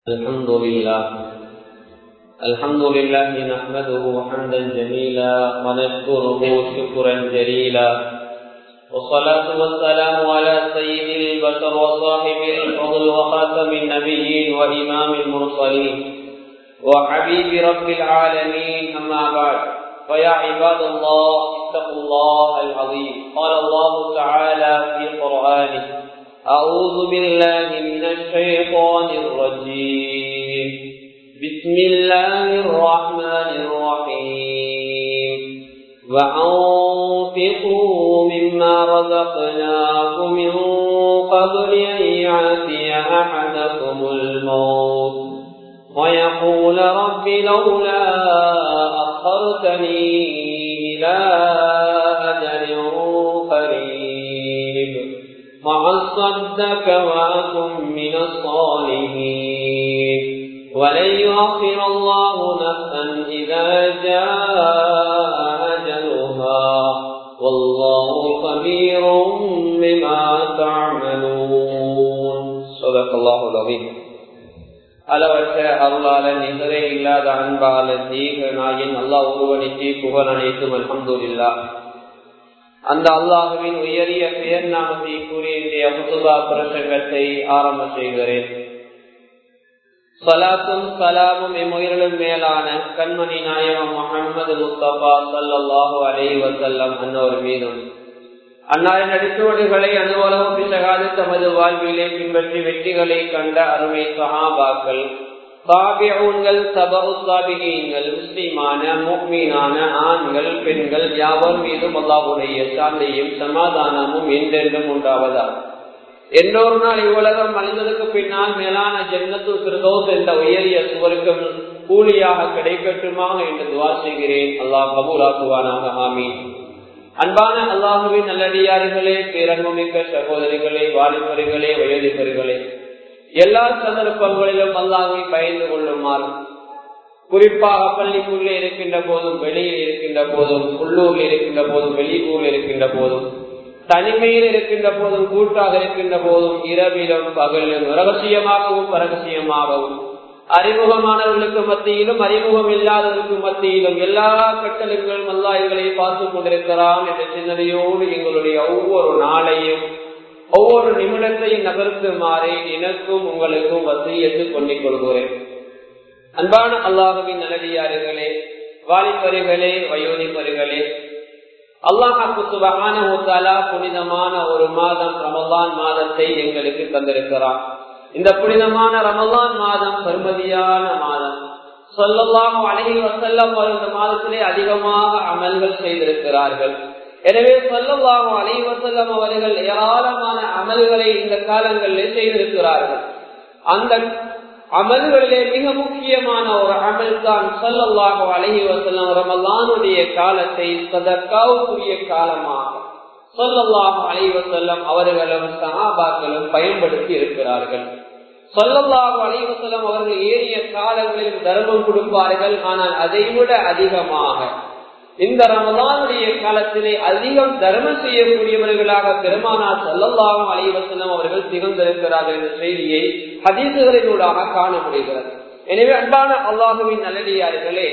الحمد لله الحمد لله نحمده حمدا جميلا ونشكره شكرا جليلا والصلاة والسلام على سيد البشر وصاحب الفضل وخاتم النبيين وإمام المرسلين وحبيب رب العالمين أما بعد فيا عباد الله اتقوا الله العظيم قال الله تعالى في قرآنه أعوذ بالله من الشيطان الرجيم بسم الله الرحمن الرحيم وأنفقوا مما رزقناكم من قبل أن يعتي أحدكم الموت ويقول رب لولا أخرتني إلى أجل قريب وأصدك وأكن من الصالحين ولن يؤخر الله نفسا إذا جاء أجلها والله خبير بما تعملون صدق الله العظيم அளவற்ற அருளால நிகரே இல்லாத அன்பால தீக நாயின் அல்லாஹ் ஒருவனுக்கு புகழ் அனைத்தும் அல்ஹம்துலில்லா அந்த அல்லாஹுவின் உயரிய பெயர் நாமத்தை கூறிய இன்றைய முத்துபா பிரசங்கத்தை ஆரம்ப செய்கிறேன் சலாத்தும் சலாமும் எம்முயிரிலும் மேலான கண்மணி நாயகம் முகமது முஸ்தபா சல்லாஹூ அலை வசல்லம் அன்னோர் மீதும் அன்னாரின் அடிச்சுவடுகளை அனுபவம் பிசகாது தமது வாழ்விலே பின்பற்றி வெற்றிகளை கண்ட அருமை சஹாபாக்கள் சாபியூன்கள் சபவு சாபிகீன்கள் முஸ்லிமான முக்மீனான ஆண்கள் பெண்கள் யாவர் மீதும் அல்லாஹுடைய சாந்தையும் சமாதானமும் என்றென்றும் உண்டாவதா எல்லோரு நாள் இவ்வுலகம் மனிதனுக்கு பின்னால் மேலான ஜென்னத்து பிரதோஸ் என்ற உயரிய சுவருக்கும் கூலியாக கிடைக்கட்டுமாக என்று துவா செய்கிறேன் அல்லாஹ் கபூலாக்குவானாக ஆமீன் அன்பான அல்லாஹுவின் நல்லடியார்களே பேரன்புமிக்க சகோதரிகளே வாலிபர்களே வயோதிபர்களே எல்லா சந்தர்ப்பங்களிலும் அல்லாஹை பயந்து கொள்ளுமாறு குறிப்பாக பள்ளிக்குள்ளே இருக்கின்ற போதும் வெளியில் இருக்கின்ற போதும் உள்ளூரில் இருக்கின்ற போதும் வெளியூரில் இருக்கின்ற போதும் தனிமையில் இருக்கின்ற போதும் கூட்டாக இருக்கின்ற போதும் இரவிலும் பகலிலும் ரகசியமாகவும் பரகசியமாகவும் அறிமுகமானவர்களுக்கு மத்தியிலும் அறிமுகம் இல்லாதவர்களுக்கு மத்தியிலும் எல்லா கட்டளங்களும் அல்லாய்களை பார்த்து கொண்டிருக்கிறான் என்ற சிந்தனையோடு எங்களுடைய ஒவ்வொரு நாளையும் ஒவ்வொரு நிமிடத்தையும் நகர்த்துமாறே எனக்கும் உங்களுக்கும் வசையத்து கொண்டிக் கொள்கிறேன் அன்பான அல்லாஹுவின் நல்லடியார்களே வாலிபர்களே வயோதிபர்களே அல்லாஹாக்கு சுபகான புனிதமான ஒரு மாதம் ரமலான் மாதத்தை எங்களுக்கு தந்திருக்கிறான் இந்த புனிதமான ரமலான் மாதம் பெருமதியான மாதம் சொல்லலாம் அழகி வசல்லம் இந்த மாதத்திலே அதிகமாக அமல்கள் செய்திருக்கிறார்கள் எனவே சொல்லலாம் அழகி வசல்லம் அவர்கள் ஏராளமான அமல்களை இந்த காலங்களில் செய்திருக்கிறார்கள் அந்த அமல்களிலே மிக முக்கியமான ஒரு அமல் தான் சொல்லல்லாக அழகி வசல்லம் ரமலானுடைய காலத்தை சதக்காவுக்குரிய காலமாக சொல்லல்லாக அழகி வசல்லம் அவர்களும் சகாபாக்களும் பயன்படுத்தி இருக்கிறார்கள் சொல்லல்லாக அலைவசலம் அவர்கள் ஏறிய காலங்களில் தர்மம் கொடுப்பார்கள் ஆனால் அதை விட அதிகமாக இந்த ரமதானுடைய காலத்திலே அதிகம் தர்மம் செய்யக்கூடியவர்களாக பெருமானார் சொல்லல்லாகும் அலைவசலம் அவர்கள் திகழ்ந்திருக்கிறார்கள் என்ற செய்தியை ஹதீசுகளினூடாக காண முடிகிறது எனவே அன்பான அல்லாஹுவின் நல்லடியார்களே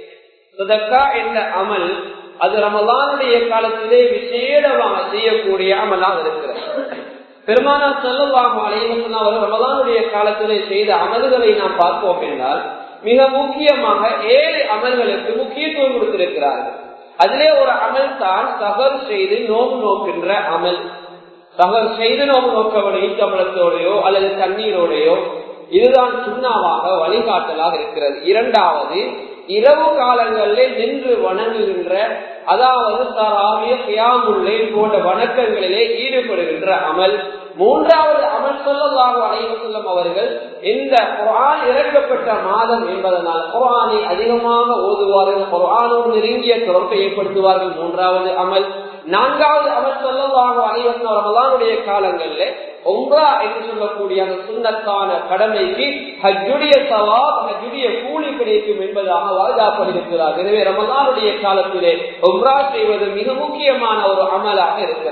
சுதக்கா என்ற அமல் அது ரமலானுடைய காலத்திலே விசேடமாக செய்யக்கூடிய அமலாக இருக்கிறது பெருமானா செல்லவாகும் அலைவசன் அவர் ரமலானுடைய காலத்திலே செய்த அமல்களை நாம் பார்ப்போம் என்றால் மிக முக்கியமாக ஏழு அமல்களுக்கு முக்கியத்துவம் கொடுத்திருக்கிறார்கள் அதிலே ஒரு அமல் தான் சகர் செய்து நோம்பு நோக்கின்ற அமல் சகர் செய்து நோம்பு நோக்கவனை ஈட்டமலத்தோடையோ அல்லது தண்ணீரோடையோ இதுதான் சுண்ணாவாக வழிகாட்டலாக இருக்கிறது இரண்டாவது இரவு காலங்களில் நின்று வணங்குகின்ற அதாவது தராவிய கியாமுல்லை போன்ற வணக்கங்களிலே ஈடுபடுகின்ற அமல் மூன்றாவது அமல் சொல்லலாக அனைவ செல்லும் அவர்கள் இந்த குரான் இறக்கப்பட்ட மாதம் என்பதனால் குரானை அதிகமாக ஓதுவார்கள் குரானோடு நெருங்கிய தொடர்பை ஏற்படுத்துவார்கள் மூன்றாவது அமல் நான்காவது அமல் சொல்லலாக அனைவரும் ரமலானுடைய காலங்களில் ஒன்றா என்று சொல்லக்கூடிய அந்த சுண்ணத்தான கடமைக்கு ஹஜ்ஜுடைய சவாப் ஹஜ்ஜுடைய கூலி கிடைக்கும் என்பதாக வாய்தாப்பட்டிருக்கிறார் எனவே ரமலானுடைய காலத்திலே ஒன்றா செய்வது மிக முக்கியமான ஒரு அமலாக இருக்கிறது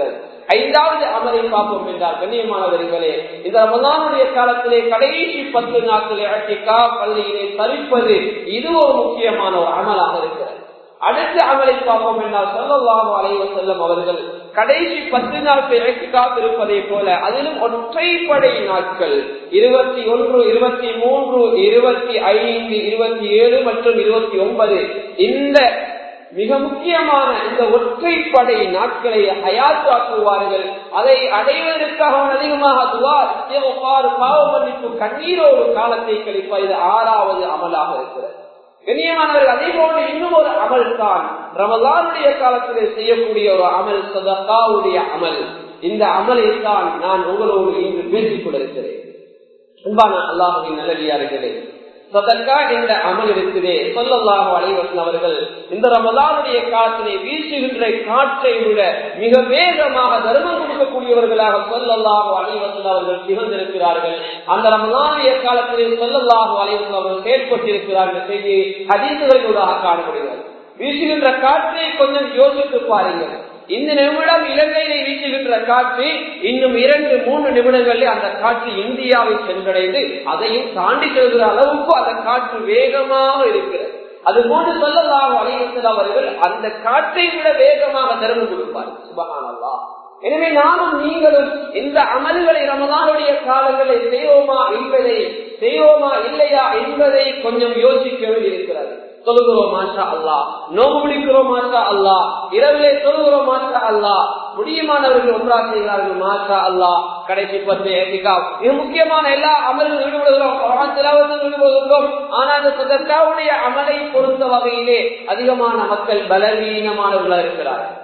ஐந்தாவது அமலை பார்ப்போம் என்றார் கண்ணியமானவர்களே இந்த ரமலானுடைய காலத்திலே கடைசி பத்து நாட்களே அட்டிக்கா பள்ளியிலே தரிப்பது இது ஒரு முக்கியமான ஒரு அமலாக இருக்கிறது அடுத்த அமலை பார்ப்போம் என்றால் சொல்லலாம் அலைவ செல்லும் அவர்கள் கடைசி பத்து நாட்கள் காத்திருப்பதை போல அதிலும் ஒற்றைப்படை நாட்கள் இருபத்தி ஒன்று இருபத்தி மூன்று இருபத்தி ஐந்து இருபத்தி ஏழு மற்றும் இருபத்தி ஒன்பது இந்த மிக முக்கியமான இந்த ஒற்றைப்படை நாட்களை ஹயாத்தாக்குவார்கள் அதை அடைவதற்காக அதிகமாக துவார் பாவ மன்னிப்பு கண்ணீரோடு காலத்தை கழிப்ப இது ஆறாவது அமலாக இருக்கிறது கண்ணியமானவர்கள் அதே போன்று இன்னும் ஒரு அமல் தான் ரமலானுடைய காலத்திலே செய்யக்கூடிய ஒரு அமல் சதகாவுடைய அமல் இந்த அமலை தான் நான் உங்களோடு இன்று பேசிக் கொண்டிருக்கிறேன் அன்பான அல்லாஹுவின் நல்லடியார்களே சதக்கா என்ற அமல் இருக்குதே சொல்லல்லாஹு அலைவசன் அவர்கள் இந்த ரமதானுடைய காலத்திலே வீசுகின்ற காற்றை விட மிக வேகமாக தர்மம் கொடுக்கக்கூடியவர்களாக சொல்லல்லாஹு அலைவசன் அவர்கள் திகழ்ந்திருக்கிறார்கள் அந்த ரமதானுடைய காலத்திலே சொல்லல்லாஹு அலைவசன் அவர்கள் செயல்பட்டிருக்கிறார்கள் செய்தி அதீசுகளினூடாக காணப்படுகிறது வீசுகின்ற காற்றை கொஞ்சம் யோசித்து பாருங்கள் இந்த நிமிடம் இலங்கையிலே வீசுகின்ற காற்று இன்னும் இரண்டு மூன்று நிமிடங்களில் அந்த காற்று இந்தியாவை சென்றடைந்து அதையும் தாண்டி செல்கிற அளவுக்கு அந்த காற்று வேகமாக இருக்கிறது அது போன்று சொல்லலாம் அலைவசல் அவர்கள் அந்த காற்றை விட வேகமாக திறந்து கொடுப்பார் சுபகானல்லா எனவே நானும் நீங்களும் இந்த அமல்களை ரமதானுடைய காலங்களை செய்வோமா என்பதை செய்வோமா இல்லையா என்பதை கொஞ்சம் யோசிக்க வேண்டியிருக்கிறது தொழுகிறோம் மாற்றா அல்லா நோம்பு பிடிக்கிறோம் மாற்றா அல்லா இரவிலே தொழுகிறோம் மாற்றா அல்லா முடியுமானவர்கள் ஒன்றா செய்கிறார்கள் மாற்றா அல்லா கடைசி பத்து ஏசிகா இது முக்கியமான எல்லா அமல்களும் ஈடுபடுகிறோம் ஈடுபடுகிறோம் ஆனால் இந்த சதற்காவுடைய அமலை பொறுத்த வகையிலே அதிகமான மக்கள் பலவீனமானவர்களாக இருக்கிறார்கள்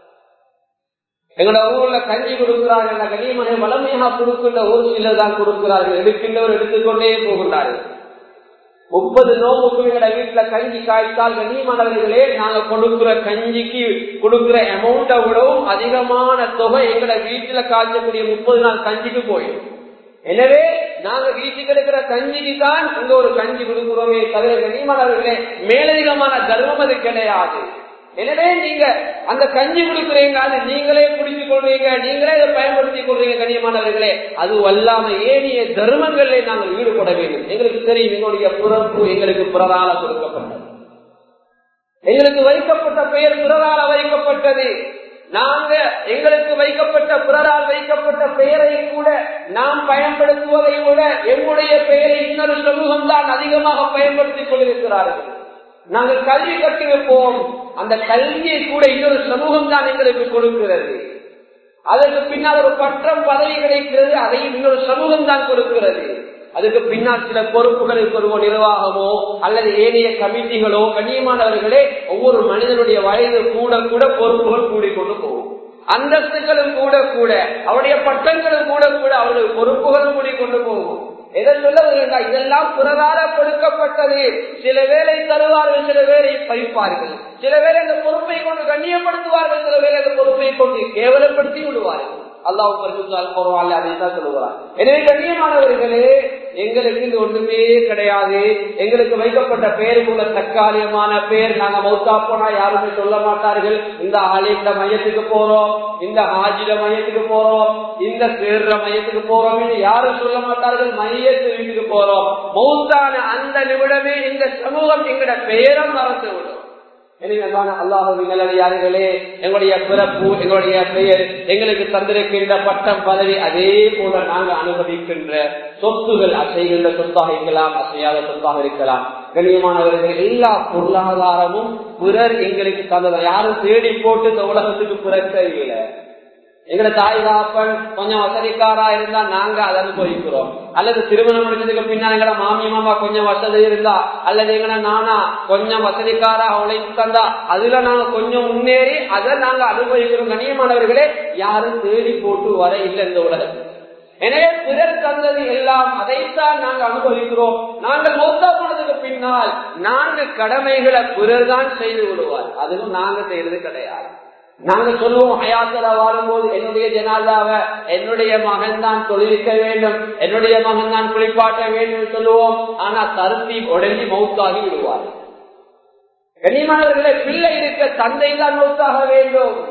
எங்களோட ஊர்ல கஞ்சி கொடுக்கிறார்கள் கனிமனை வளமையாக கொடுக்கின்ற ஒரு சிலர் தான் கொடுக்கிறார்கள் எடுக்கின்றவர் எடுத்துக்கொண்டே போகின்றார்கள் முப்பது நோம்புக்கு எங்கட வீட்டுல கஞ்சி காய்த்தால் கண்ணியமானவர்களே நாங்க கொடுக்கிற கஞ்சிக்கு கொடுக்கிற அமௌண்ட்டை விடவும் அதிகமான தொகை எங்கட வீட்டுல காய்ச்சக்கூடிய முப்பது நாள் கஞ்சிக்கு போயிடும் எனவே நாங்க வீட்டுக்கு எடுக்கிற கஞ்சிக்கு தான் இங்க ஒரு கஞ்சி கொடுக்கிறோமே தவிர கண்ணியமானவர்களே மேலதிகமான தர்மம் அது கிடையாது எனவே நீங்க அந்த கஞ்சி கொடுக்குறீங்க அது நீங்களே குடிச்சு கொள்றீங்க நீங்களே அதை பயன்படுத்திக் கொள்றீங்க கண்ணியமானவர்களே அது அல்லாம ஏனிய தர்மங்களிலே நாங்கள் ஈடுபட வேண்டும் எங்களுக்கு தெரியும் எங்களுடைய பிறப்பு எங்களுக்கு பிறரால கொடுக்கப்பட்டது எங்களுக்கு வைக்கப்பட்ட பெயர் பிறரால வைக்கப்பட்டது நாங்க எங்களுக்கு வைக்கப்பட்ட பிறரால் வைக்கப்பட்ட பெயரை கூட நாம் பயன்படுத்துவதை விட எங்களுடைய பெயரை இன்னொரு சமூகம் தான் அதிகமாக பயன்படுத்திக் கொண்டிருக்கிறார்கள் நாங்கள் கல்வி கட்டி வைப்போம் அந்த கல்வியை கூட இன்னொரு சமூகம் தான் எங்களுக்கு கொடுக்கிறது அதற்கு பின்னால் ஒரு பட்டம் பதவி கிடைக்கிறது அதையும் இன்னொரு சமூகம் தான் கொடுக்கிறது அதுக்கு பின்னால் சில பொறுப்புகளுக்கு ஒரு நிர்வாகமோ அல்லது ஏனைய கமிட்டிகளோ கண்ணியமானவர்களே ஒவ்வொரு மனிதனுடைய வயது கூட கூட பொறுப்புகள் கூடிக்கொண்டு போகும் அந்தஸ்துகளும் கூட கூட அவருடைய பட்டங்களும் கூட கூட அவருடைய பொறுப்புகளும் கூடிக்கொண்டு போகும் எதை சொல்ல வருகிறா இதெல்லாம் பிறரால கொடுக்கப்பட்டது சில வேலை தருவார்கள் சில வேலை பறிப்பார்கள் சில வேலை அந்த பொறுப்பை கொண்டு கண்ணியப்படுத்துவார்கள் சில வேலை அந்த பொறுப்பை கொண்டு கேவலப்படுத்தி விடுவார்கள் அல்லாஹ் பரிசுத்தால் போறவாள் அதைத்தான் சொல்லுவார் எனவே கண்ணியமானவர்களே எங்களுக்கு இது ஒன்றுமே கிடையாது எங்களுக்கு வைக்கப்பட்ட பெயருக்குள்ள தற்காலிகமான பெயர் நாங்க மௌத்தா போனா யாருமே சொல்ல மாட்டார்கள் இந்த ஆலிந்த மையத்துக்கு போறோம் இந்த ஹாஜிர மையத்துக்கு போறோம் இந்த சேர்ற மையத்துக்கு போறோம் யாரும் சொல்ல மாட்டார்கள் மையத்து வீட்டுக்கு போறோம் மௌத்தான அந்த நிமிடமே இந்த சமூகம் எங்கட பெயரம் மறந்து விடும் அல்லாஹுவிங்களே எங்களுடைய பிறப்பு எங்களுடைய பெயர் எங்களுக்கு தந்திருக்கின்ற பட்டம் பதவி அதே போல நாங்கள் அனுமதிக்கின்ற சொத்துகள் அசைகின்ற சொத்தாக இருக்கலாம் அசையாத சொத்தாக இருக்கலாம் கண்ணியமானவர்கள் எல்லா பொருளாதாரமும் பிறர் எங்களுக்கு தந்தது யாரும் தேடி போட்டு இந்த உலகத்துக்கு பிறக்க இல்லை எங்களை தாய் தாப்பன் கொஞ்சம் வசதிக்காரா இருந்தா நாங்க அதை அனுபவிக்கிறோம் அல்லது திருமணம் முடிச்சதுக்கு பின்னா எங்கட மாமி மாமா கொஞ்சம் வசதி இருந்தா அல்லது எங்கட நானா கொஞ்சம் வசதிக்காரா உழைப்பு தந்தா அதுல நாங்க கொஞ்சம் முன்னேறி அதை நாங்க அனுபவிக்கிறோம் கண்ணியமானவர்களே யாரும் தேடி போட்டு வர இல்லை இந்த உலகத்தில் எனவே பிறர் தந்தது எல்லாம் அதைத்தான் நாங்கள் அனுபவிக்கிறோம் நாங்கள் மொத்த போனதுக்கு பின்னால் நான்கு கடமைகளை பிறர் தான் செய்து விடுவார் அதுவும் நாங்க செய்யறது கிடையாது நாங்க சொல்லுவோம் ஹயாத்துல வாழும்போது என்னுடைய ஜனாதாவ என்னுடைய மகன் தான் தொழிலிக்க வேண்டும் என்னுடைய மகன் தான் குளிப்பாட்ட வேண்டும் சொல்லுவோம் ஆனா தருத்தி உடஞ்சி மௌத்தாகி விடுவார் கனிமானவர்களை பிள்ளை இருக்க தந்தை தான் மௌத்தாக வேண்டும்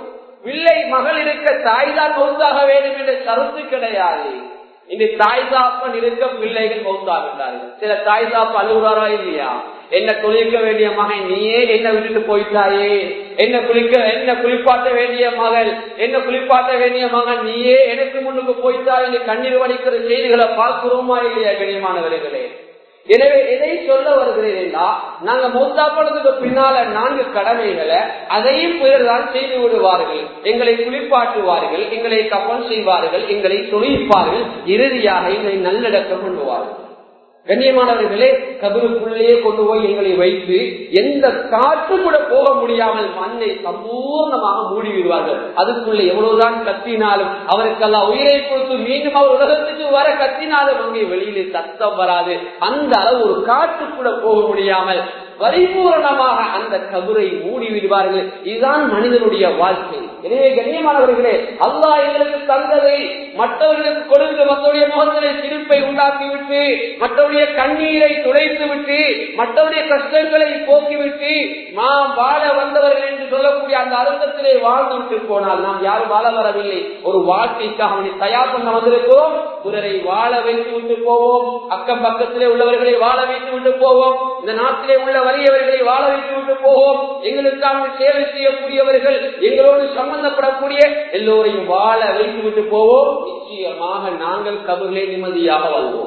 பிள்ளை மகள் இருக்க தாய் தான் மௌத்தாக வேண்டும் என்ற கருத்து கிடையாது இந்த தாய் சாப்பன் இருக்க பிள்ளைகள் மௌத்தாகின்றார்கள் சில தாய் சாப்பு அழுகுறாரா இல்லையா என்ன குளிக்க வேண்டிய மகன் நீயே என்ன விட்டுட்டு போயிட்டாயே என்ன குளிக்க என்ன குளிப்பாட்ட வேண்டிய மகள் என்ன குளிப்பாட்ட வேண்டிய மகன் நீயே எனக்கு முன்னுக்கு போயிட்டா என்று கண்ணீர் வலிக்கிற செய்திகளை பார்க்கிறோமா இல்லையா கண்ணியமானவர்களே எனவே எதை சொல்ல வருகிறீர்களா நாங்க மூத்தாப்படத்துக்கு பின்னால நான்கு கடமைகளை அதையும் பிறர்தான் செய்து விடுவார்கள் எங்களை குளிப்பாட்டுவார்கள் எங்களை கப்பல் செய்வார்கள் எங்களை தொழிப்பார்கள் இறுதியாக எங்களை நல்லடக்கம் பண்ணுவார்கள் கண்ணியமானவர்களே கபருக்குள்ளே கொண்டு போய் எங்களை வைத்து எந்த காற்று கூட போக முடியாமல் மண்ணை சம்பூர்ணமாக மூடி விடுவார்கள் அதுக்குள்ளே எவ்வளவுதான் கத்தினாலும் அவருக்கெல்லாம் உயிரை கொடுத்து மீண்டும் அவர் உலகத்துக்கு வர கத்தினாலும் அங்கே வெளியிலே சத்தம் வராது அந்த அளவு ஒரு காற்று கூட போக முடியாமல் பரிபூரணமாக அந்த கபரை மூடி விடுவார்கள் இதுதான் மனிதனுடைய வாழ்க்கை எனவே கண்ணியமானவர்களே அல்லா எங்களுக்கு தந்ததை மற்றவர்களுக்கு கொடுத்து மற்றவருடைய முகத்திலே சிரிப்பை உண்டாக்கிவிட்டு மற்றவருடைய கண்ணீரை துடைத்து விட்டு மற்றவருடைய கஷ்டங்களை போக்கிவிட்டு நாம் வாழ வந்தவர்கள் என்று சொல்லக்கூடிய அந்த அருந்தத்திலே வாழ்ந்து விட்டு போனால் நாம் யாரும் வாழ வரவில்லை ஒரு வாழ்க்கைக்காக அவனை தயார் பண்ண வந்திருக்கிறோம் பிறரை வாழ வைத்து விட்டு போவோம் அக்கம் பக்கத்திலே உள்ளவர்களை வாழ வைத்து விட்டு போவோம் இந்த நாட்டிலே உள்ள வலியவர்களை வாழ வைத்து விட்டு போவோம் எங்களுக்காக சேவை செய்யக்கூடியவர்கள் எங்களோடு சம்பந்தப்படக்கூடிய எல்லோரையும் வாழ வைத்து விட்டு போவோம் நிச்சயமாக நாங்கள் கபர்களே நிம்மதியாக வாழ்வோம்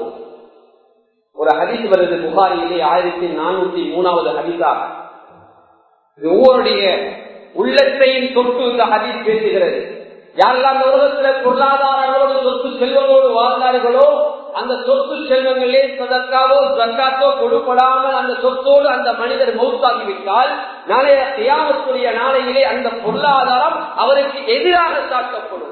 ஒரு ஹதீஸ் வருது புகாரியிலே ஆயிரத்தி நானூத்தி மூணாவது ஹதீஸாக ஒவ்வொருடைய உள்ளத்தையும் தொட்டு இந்த ஹதீஸ் பேசுகிறது யாரெல்லாம் அந்த உலகத்துல பொருளாதாரங்களோடு சொத்து செல்வங்களோடு வாழ்ந்தார்களோ அந்த சொத்து செல்வங்களே சதக்காவோ ஜக்காத்தோ கொடுப்படாமல் அந்த சொத்தோடு அந்த மனிதர் மௌத்தாகிவிட்டால் நாளைய தியாகத்துடைய நாளையிலே அந்த பொருளாதாரம் அவருக்கு எதிராக சாட்டப்படும்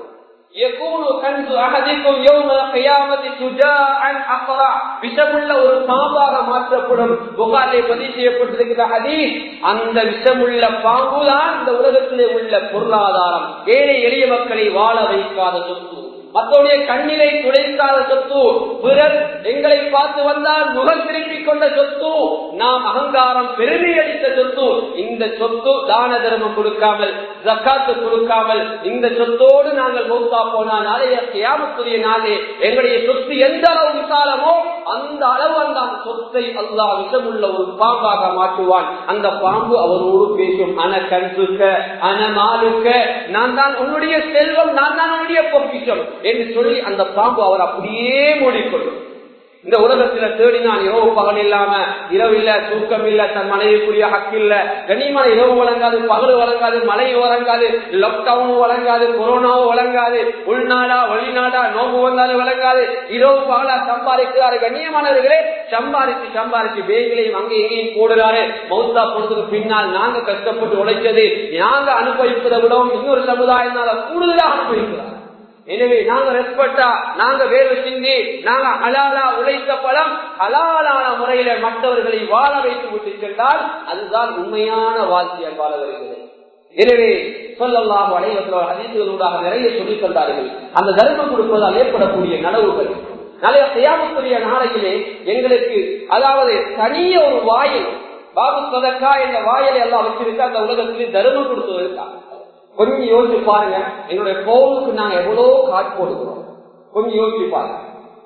விஷமுள்ள ஒரு பாம்பாக மாற்றப்படும் புகாரிலே பதிவு செய்யப்பட்டிருக்கிற ஹதீஸ் அந்த விஷமுள்ள பாம்புதான் இந்த உலகத்திலே உள்ள பொருளாதாரம் ஏழை எளிய மக்களை வாழ வைக்காத சொத்து மற்றவருடைய கண்ணிலை துடைக்காத சொத்து பிறர் எங்களை பார்த்து வந்தால் முகம் திருப்பிக் கொண்ட சொத்து நாம் அகங்காரம் பெருமை அளித்த சொத்து இந்த சொத்து தான தர்மம் கொடுக்காமல் ஜக்காத்து கொடுக்காமல் இந்த சொத்தோடு நாங்கள் மௌத்தா போனா நாளைய கியாமத்துடைய நாளே எங்களுடைய சொத்து எந்த அளவு விசாலமோ அந்த அளவு அந்த சொத்தை அல்லா விஷமுள்ள ஒரு பாம்பாக மாற்றுவான் அந்த பாம்பு அவரோடு பேசும் அன கண்சுக்க அன மாலுக்க நான் தான் உன்னுடைய செல்வம் நான் தான் உன்னுடைய பொக்கிஷம் என்று சொல்லி அந்த பாம்பு அவர் அப்படியே மூடிக்கொள்ளும் இந்த உலகத்துல தேடினான் இரவு பகல் இல்லாம இரவு இல்ல தூக்கம் இல்ல தன் மனைவிக்குரிய ஹக்கு இல்ல கண்ணியமான இரவு வழங்காது பகல் வழங்காது மழை வழங்காது லாக்டவுன் வழங்காது கொரோனாவும் வழங்காது உள்நாடா வெளிநாடா நோம்பு வந்தாலும் வழங்காது இரவு பகலா சம்பாதிக்கிறாரு கண்ணியமானவர்களே சம்பாதிச்சு சம்பாதிச்சு பேங்கிலையும் அங்கே எங்கேயும் போடுறாரு மௌத்தா போனதுக்கு பின்னால் நாங்க கஷ்டப்பட்டு உழைச்சது நாங்க அனுபவிப்பதை விடவும் இன்னொரு சமுதாயத்தினால கூடுதலாக அனுபவிக்கிறார் எனவே நாங்க ரெஸ்பெக்டா நாங்க வேர்வை சிந்தி நாங்க ஹலாலா உழைத்த பலம் ஹலாலான முறையில மற்றவர்களை வாழ வைத்து விட்டு சென்றால் அதுதான் உண்மையான வாழ்க்கையால் வாழ வருகிறது எனவே சொல்லலாம் அனைவர்கள் அதிகளூடாக நிறைய சொல்லித் தந்தார்கள் அந்த தர்மம் கொடுப்பதால் ஏற்படக்கூடிய நனவுகள் நிறைய செய்யாமக்கூடிய நாளையிலே எங்களுக்கு அதாவது தனிய ஒரு வாயில் பாபு சதக்கா என்ற வாயிலை எல்லாம் வச்சிருக்க அந்த உலகத்திலே தர்மம் கொடுத்ததற்காக கொஞ்சம் யோசிச்சு பாருங்க என்னுடைய போனுக்கு நாங்க எவ்வளவு காட் போடுகிறோம் கொஞ்சம் யோசிச்சு பாருங்க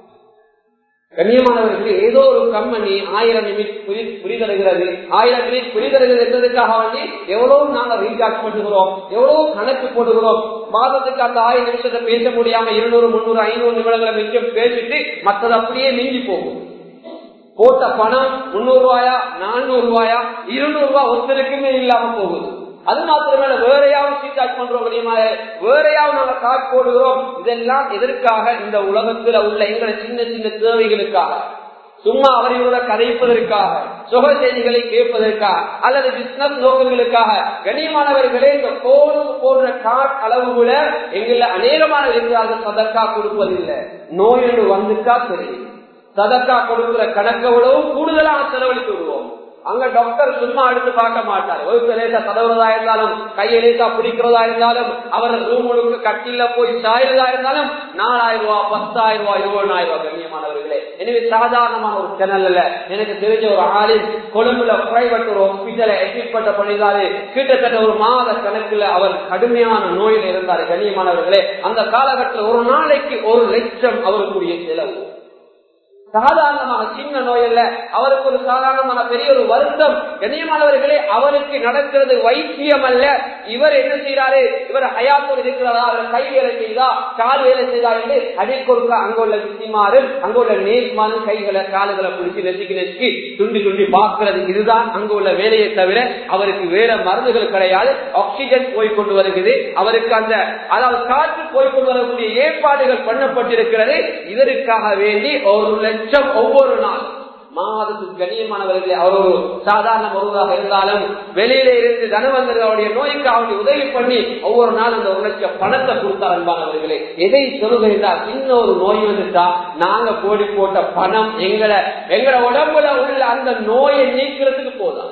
கண்ணியமானவர்களுக்கு ஏதோ ஒரு கம்பெனி ஆயிரம் நிமிட் புரி தருகிறது ஆயிரம் மினிட் புரி தருகிறது என்பதற்காக வேண்டி எவ்வளவு நாங்க ரீசார்ஜ் பண்ணுகிறோம் எவ்வளவு கணக்கு போடுகிறோம் மாதத்துக்கு அந்த ஆயிரம் நிமிஷத்தை பேச முடியாம இருநூறு முன்னூறு ஐநூறு நிமிடங்களை மிச்சம் பேசிட்டு மற்றது அப்படியே நீங்கி போகும் போட்ட பணம் முன்னூறு ரூபாயா நானூறு ரூபாயா இருநூறு ரூபாய் ஒருத்தருக்குமே இல்லாம போகுது அது மாத்திரமல்ல வேறையாவும் ரீசார்ஜ் பண்றோம் வேறையாவும் நாங்க காசு போடுகிறோம் இதெல்லாம் எதற்காக இந்த உலகத்துல உள்ள எங்களை சின்ன சின்ன தேவைகளுக்காக சும்மா அவர்களோட கதைப்பதற்காக சுக செய்திகளை கேட்பதற்காக அல்லது பிசினஸ் நோக்கங்களுக்காக கண்ணியமானவர்களே இந்த போனுக்கு போடுற காட் அளவு கூட எங்கள அநேகமான இருக்கிறார்கள் சதக்கா கொடுப்பதில்லை நோய் என்று வந்துட்டா சரி சதக்கா கொடுக்கிற கணக்கை விடவும் கூடுதலாக செலவழித்து விடுவோம் அங்க டாக்டர் சும்மா எடுத்து பார்க்க மாட்டார் வகுப்பு லேசா தடவுறதா இருந்தாலும் கையை லேசா பிடிக்கிறதா இருந்தாலும் அவர் ரூமுக்கு கட்டில போய் சாயிறதா இருந்தாலும் நாலாயிரம் ரூபாய் பத்தாயிரம் ரூபாய் இருபதாயிரம் ரூபாய் கண்ணியமானவர்களே எனவே சாதாரணமான ஒரு சேனல் அல்ல எனக்கு தெரிஞ்ச ஒரு ஆளில் கொழும்புல பிரைவேட் ஒரு ஹாஸ்பிட்டல அட்மிட் பண்ண பண்ணிருந்தாரு கிட்டத்தட்ட ஒரு மாத கணக்குல அவர் கடுமையான நோயில் இருந்தார் கண்ணியமானவர்களே அந்த காலகட்டத்தில் ஒரு நாளைக்கு ஒரு லட்சம் அவருக்குரிய செலவு சாதாரணமாக சின்ன நோய் அல்ல அவருக்கு ஒரு சாதாரணமான பெரிய ஒரு வருத்தம் கண்ணியமானவர்களே அவருக்கு நடக்கிறது வைத்தியம் அல்ல இவர் என்ன செய்யறாரு இவர் ஹயாத்தோடு இருக்கிறாரா அவர் கை வேலை செய்தா கால் வேலை செய்தா என்று அடிக்கொடுக்க அங்குள்ள விசிமாறு அங்குள்ள நேர்மாறு கைகளை கால்களை பிடிச்சி நெசுக்கி நெசுக்கி துண்டி துண்டி பார்க்கிறது இதுதான் அங்குள்ள வேலையை தவிர அவருக்கு வேற மருந்துகள் கிடையாது ஆக்சிஜன் போய் கொண்டு வருகிறது அவருக்கு அந்த அதாவது காற்று போய் கொண்டு வரக்கூடிய ஏற்பாடுகள் பண்ணப்பட்டிருக்கிறது இதற்காக வேண்டி ஒரு லட்சம் ஒவ்வொரு நாள் மாதத்துக்கு கண்ணியமானவர்களே அவர் ஒரு சாதாரண ஒருவராக இருந்தாலும் வெளியில இருந்து தனவந்தர் அவருடைய நோய்க்கு அவருடைய உதவி பண்ணி ஒவ்வொரு நாள் அந்த ஒரு லட்சம் பணத்தை கொடுத்தார் அன்பானவர்களே எதை சொல்லுகிறார் சின்ன ஒரு நோய் வந்துட்டா நாங்க போடி போட்ட பணம் எங்களை எங்களை உடம்புல உள்ள அந்த நோயை நீக்கிறதுக்கு போதும்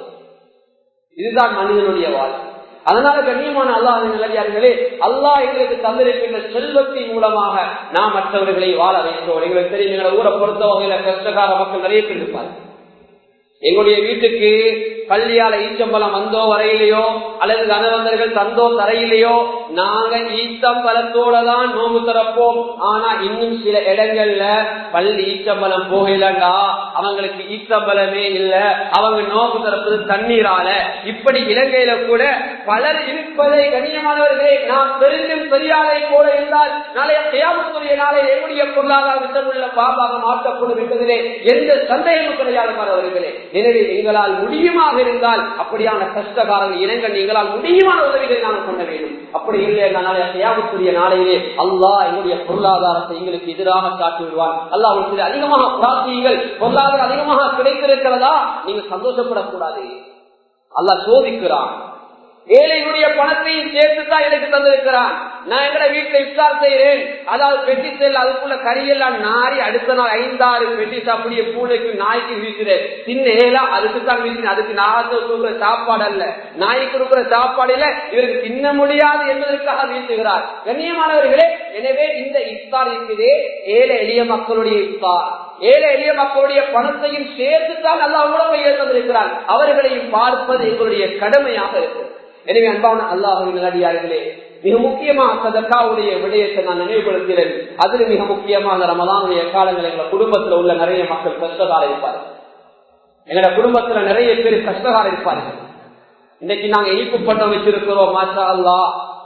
இதுதான் மனிதனுடைய வாழ்க்கை அதனால கண்ணியமான அல்லாஹ் நிலையார்களே அல்லாஹ் எங்களுக்கு தந்திருக்கின்ற செல்வத்தின் மூலமாக நாம் மற்றவர்களை வாழ வைக்கிறோம் எங்களுக்கு தெரியும் எங்களை ஊரை பொறுத்த வகையில கஷ்டகார மக்கள் நிறைய பேர் இருப்பார்கள் எங்களுடைய வீட்டுக்கு பள்ளியால ஈச்சம்பலம் வந்தோ வரையிலையோ அல்லது கனவந்தர்கள் தந்தோ தரையிலையோ நாங்க ஈச்சம்பலத்தோட தான் நோம்பு திறப்போம் ஆனா இன்னும் சில இடங்கள்ல பள்ளி ஈச்சம்பலம் போகலண்டா அவங்களுக்கு ஈச்சம்பலமே இல்ல அவங்க நோம்பு திறப்பது தண்ணீரால இப்படி இலங்கையில கூட பலர் இருப்பதை கண்ணியமானவர்களே நாம் பெரிதும் பெரியாரை போல இருந்தால் நாளைய தேவத்துடைய நாளை என்னுடைய பொருளாதார விசமுள்ள பாபாக மாற்றப்படும் என்பதிலே எந்த சந்தேகமும் கிடையாது மாணவர்களே எனவே எங்களால் முடியுமாக இருந்தால் அப்படியான கஷ்டகாரங்கள் இனங்கள் எங்களால் முடியுமான உதவிகளை நாங்கள் பண்ண வேண்டும் அப்படி இல்லை நாளைய தேவத்துடைய நாளையிலே அல்லாஹ் எங்களுடைய பொருளாதாரத்தை எங்களுக்கு எதிராக காட்டி விடுவார் அல்லாஹ் உங்களுக்கு அதிகமாக பிரார்த்தியுங்கள் பொருளாதாரம் அதிகமாக கிடைத்திருக்கிறதா நீங்க சந்தோஷப்படக்கூடாது அல்லாஹ் சோதிக்கிறான் ஏழைகளுடைய பணத்தையும் சேர்த்து தான் எனக்கு தந்திருக்கிறான் நான் எங்கட வீட்டுல இப்தார் செய்யறேன் அதாவது பெட்டி செல் அதுக்குள்ள கரியெல்லாம் நாரி அடுத்த நாள் ஐந்தாறு பெட்டிஸ் அப்படியே பூனைக்கு நாய்க்கு வீசுறேன் சின்ன ஏலா அதுக்கு தான் வீசினேன் அதுக்கு நான் கொடுக்குற சாப்பாடு அல்ல நாய்க்கு கொடுக்குற சாப்பாடு இல்ல இவருக்கு தின்ன முடியாது என்பதற்காக வீசுகிறார் கண்ணியமானவர்களே எனவே இந்த இஃப்தார் இருக்குதே ஏழை எளிய மக்களுடைய இஃப்தார் ஏழை எளிய மக்களுடைய பணத்தையும் சேர்த்து தான் நல்லா உணவை ஏற்பட்டிருக்கிறார் அவர்களையும் பார்ப்பது எங்களுடைய கடமையாக இருக்கிறது எனவே அன்பான அல்லாஹின் நல்லடியார்களே மிக முக்கியமாக சதக்காவுடைய விடயத்தை நான் நினைவுபடுத்துகிறேன் அதுல மிக முக்கியமாக ரமதானுடைய காலங்கள் எங்க குடும்பத்துல உள்ள நிறைய மக்கள் கஷ்டகார இருப்பார்கள் எங்களோட குடும்பத்துல நிறைய பேர் கஷ்டகார இருப்பார்கள் இன்னைக்கு நாங்க இனிப்பு பண்டம் வச்சிருக்கிறோம் மாஷா அல்லா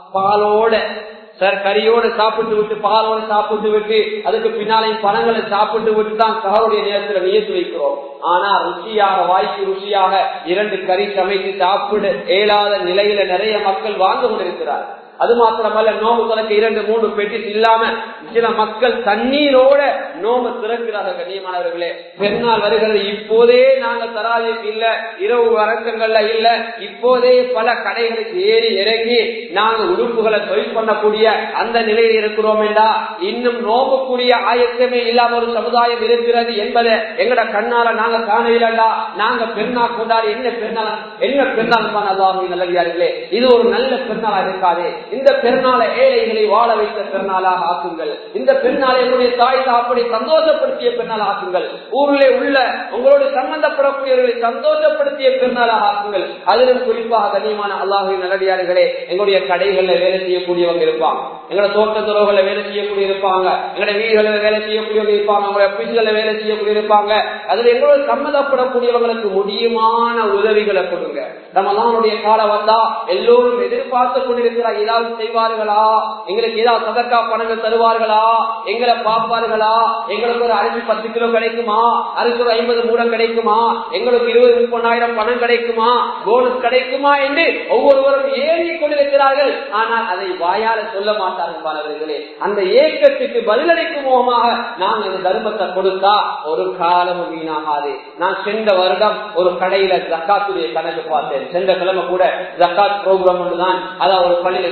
பாலோட சார் கறியோடு சாப்பிட்டு விட்டு பாலோடு சாப்பிட்டு விட்டு அதுக்கு பின்னாலையும் பழங்களை சாப்பிட்டு விட்டு தான் சகருடைய நேரத்துல நியத்து வைக்கிறோம் ஆனா ருசியாக வாய்க்கு ருசியாக இரண்டு கறி சமைத்து சாப்பிட இயலாத நிலையில நிறைய மக்கள் வாழ்ந்து கொண்டிருக்கிறார் அது மாத்திரமல்ல நோம்பு திறக்க இரண்டு மூணு பெட்டிஸ் இல்லாம சில மக்கள் தண்ணீரோட நோம்பு திறக்கிறார்கள் கண்ணியமானவர்களே பெருநாள் வருகிறது இப்போதே நாங்க தராதிக்கு இல்ல இரவு வரக்கங்கள்ல இல்ல இப்போதே பல கடைகளுக்கு ஏறி இறங்கி நாங்க உடுப்புகளை தொழில் பண்ணக்கூடிய அந்த நிலையில் இருக்கிறோம் என்றா இன்னும் நோம்புக்கூடிய ஆயத்தமே இல்லாம ஒரு சமுதாயம் இருக்கிறது என்பதை எங்கட கண்ணால நாங்க காணவில்லா நாங்க பெருநாள் கொண்டாடி என்ன பெருநாள் என்ன பெருநாள் நல்லவியார்களே இது ஒரு நல்ல பெருநாளா இருக்காது இந்த பெருநாளை ஏழைகளை வாழ வைத்த பெருநாளாக ஆக்குங்கள் இந்த பெருநாளை என்னுடைய தாய் தாப்படி சந்தோஷப்படுத்திய பெருநாள் ஆக்குங்கள் ஊரிலே உள்ள உங்களோடு சம்பந்தப்படக்கூடியவர்களை சந்தோஷப்படுத்திய பெருநாளாக ஆக்குங்கள் அதிலும் குறிப்பாக கண்ணியமான அல்லாஹின் நல்லடியார்களே எங்களுடைய கடைகள்ல வேலை செய்யக்கூடியவங்க இருப்பாங்க எங்களோட தோட்டத்துறவுகளை வேலை செய்யக்கூடிய இருப்பாங்க எங்களோட வீடுகளில் வேலை செய்யக்கூடியவங்க இருப்பாங்க உங்களுடைய ஆபீஸ்களில் வேலை செய்யக்கூடிய இருப்பாங்க அதுல எங்களோட சம்மந்தப்படக்கூடியவங்களுக்கு முடியுமான உதவிகளை கொடுங்க ரமலானுடைய காலம் வந்தா எல்லோரும் எதிர்பார்த்து கொண்டிருக்கிறார் ஏதாவது செய்வார்களா எங்களுக்கு ஏதாவது சதக்கா பணங்கள் தருவார்களா எங்களை பார்ப்பார்களா எங்களுக்கு ஒரு அரிசி பத்து கிலோ கிடைக்குமா அரிசி ஒரு ஐம்பது மூடம் கிடைக்குமா எங்களுக்கு இருபது முப்பதாயிரம் பணம் கிடைக்குமா போனஸ் கிடைக்குமா என்று ஒவ்வொருவரும் ஏறி கொண்டிருக்கிறார்கள் ஆனால் அதை வாயால சொல்ல மாட்டார்கள் மாணவர்களே அந்த ஏக்கத்துக்கு பதிலளிக்கும் முகமாக நாம் இந்த தர்மத்தை கொடுத்தா ஒரு காலம் வீணாகாது நான் சென்ற வருடம் ஒரு கடையில ஜக்காத்துடைய கணக்கு பார்த்தேன் சென்ற கிழமை கூட ஜக்காத் ப்ரோக்ராம் ஒன்றுதான் அதான் ஒரு பள்ளியில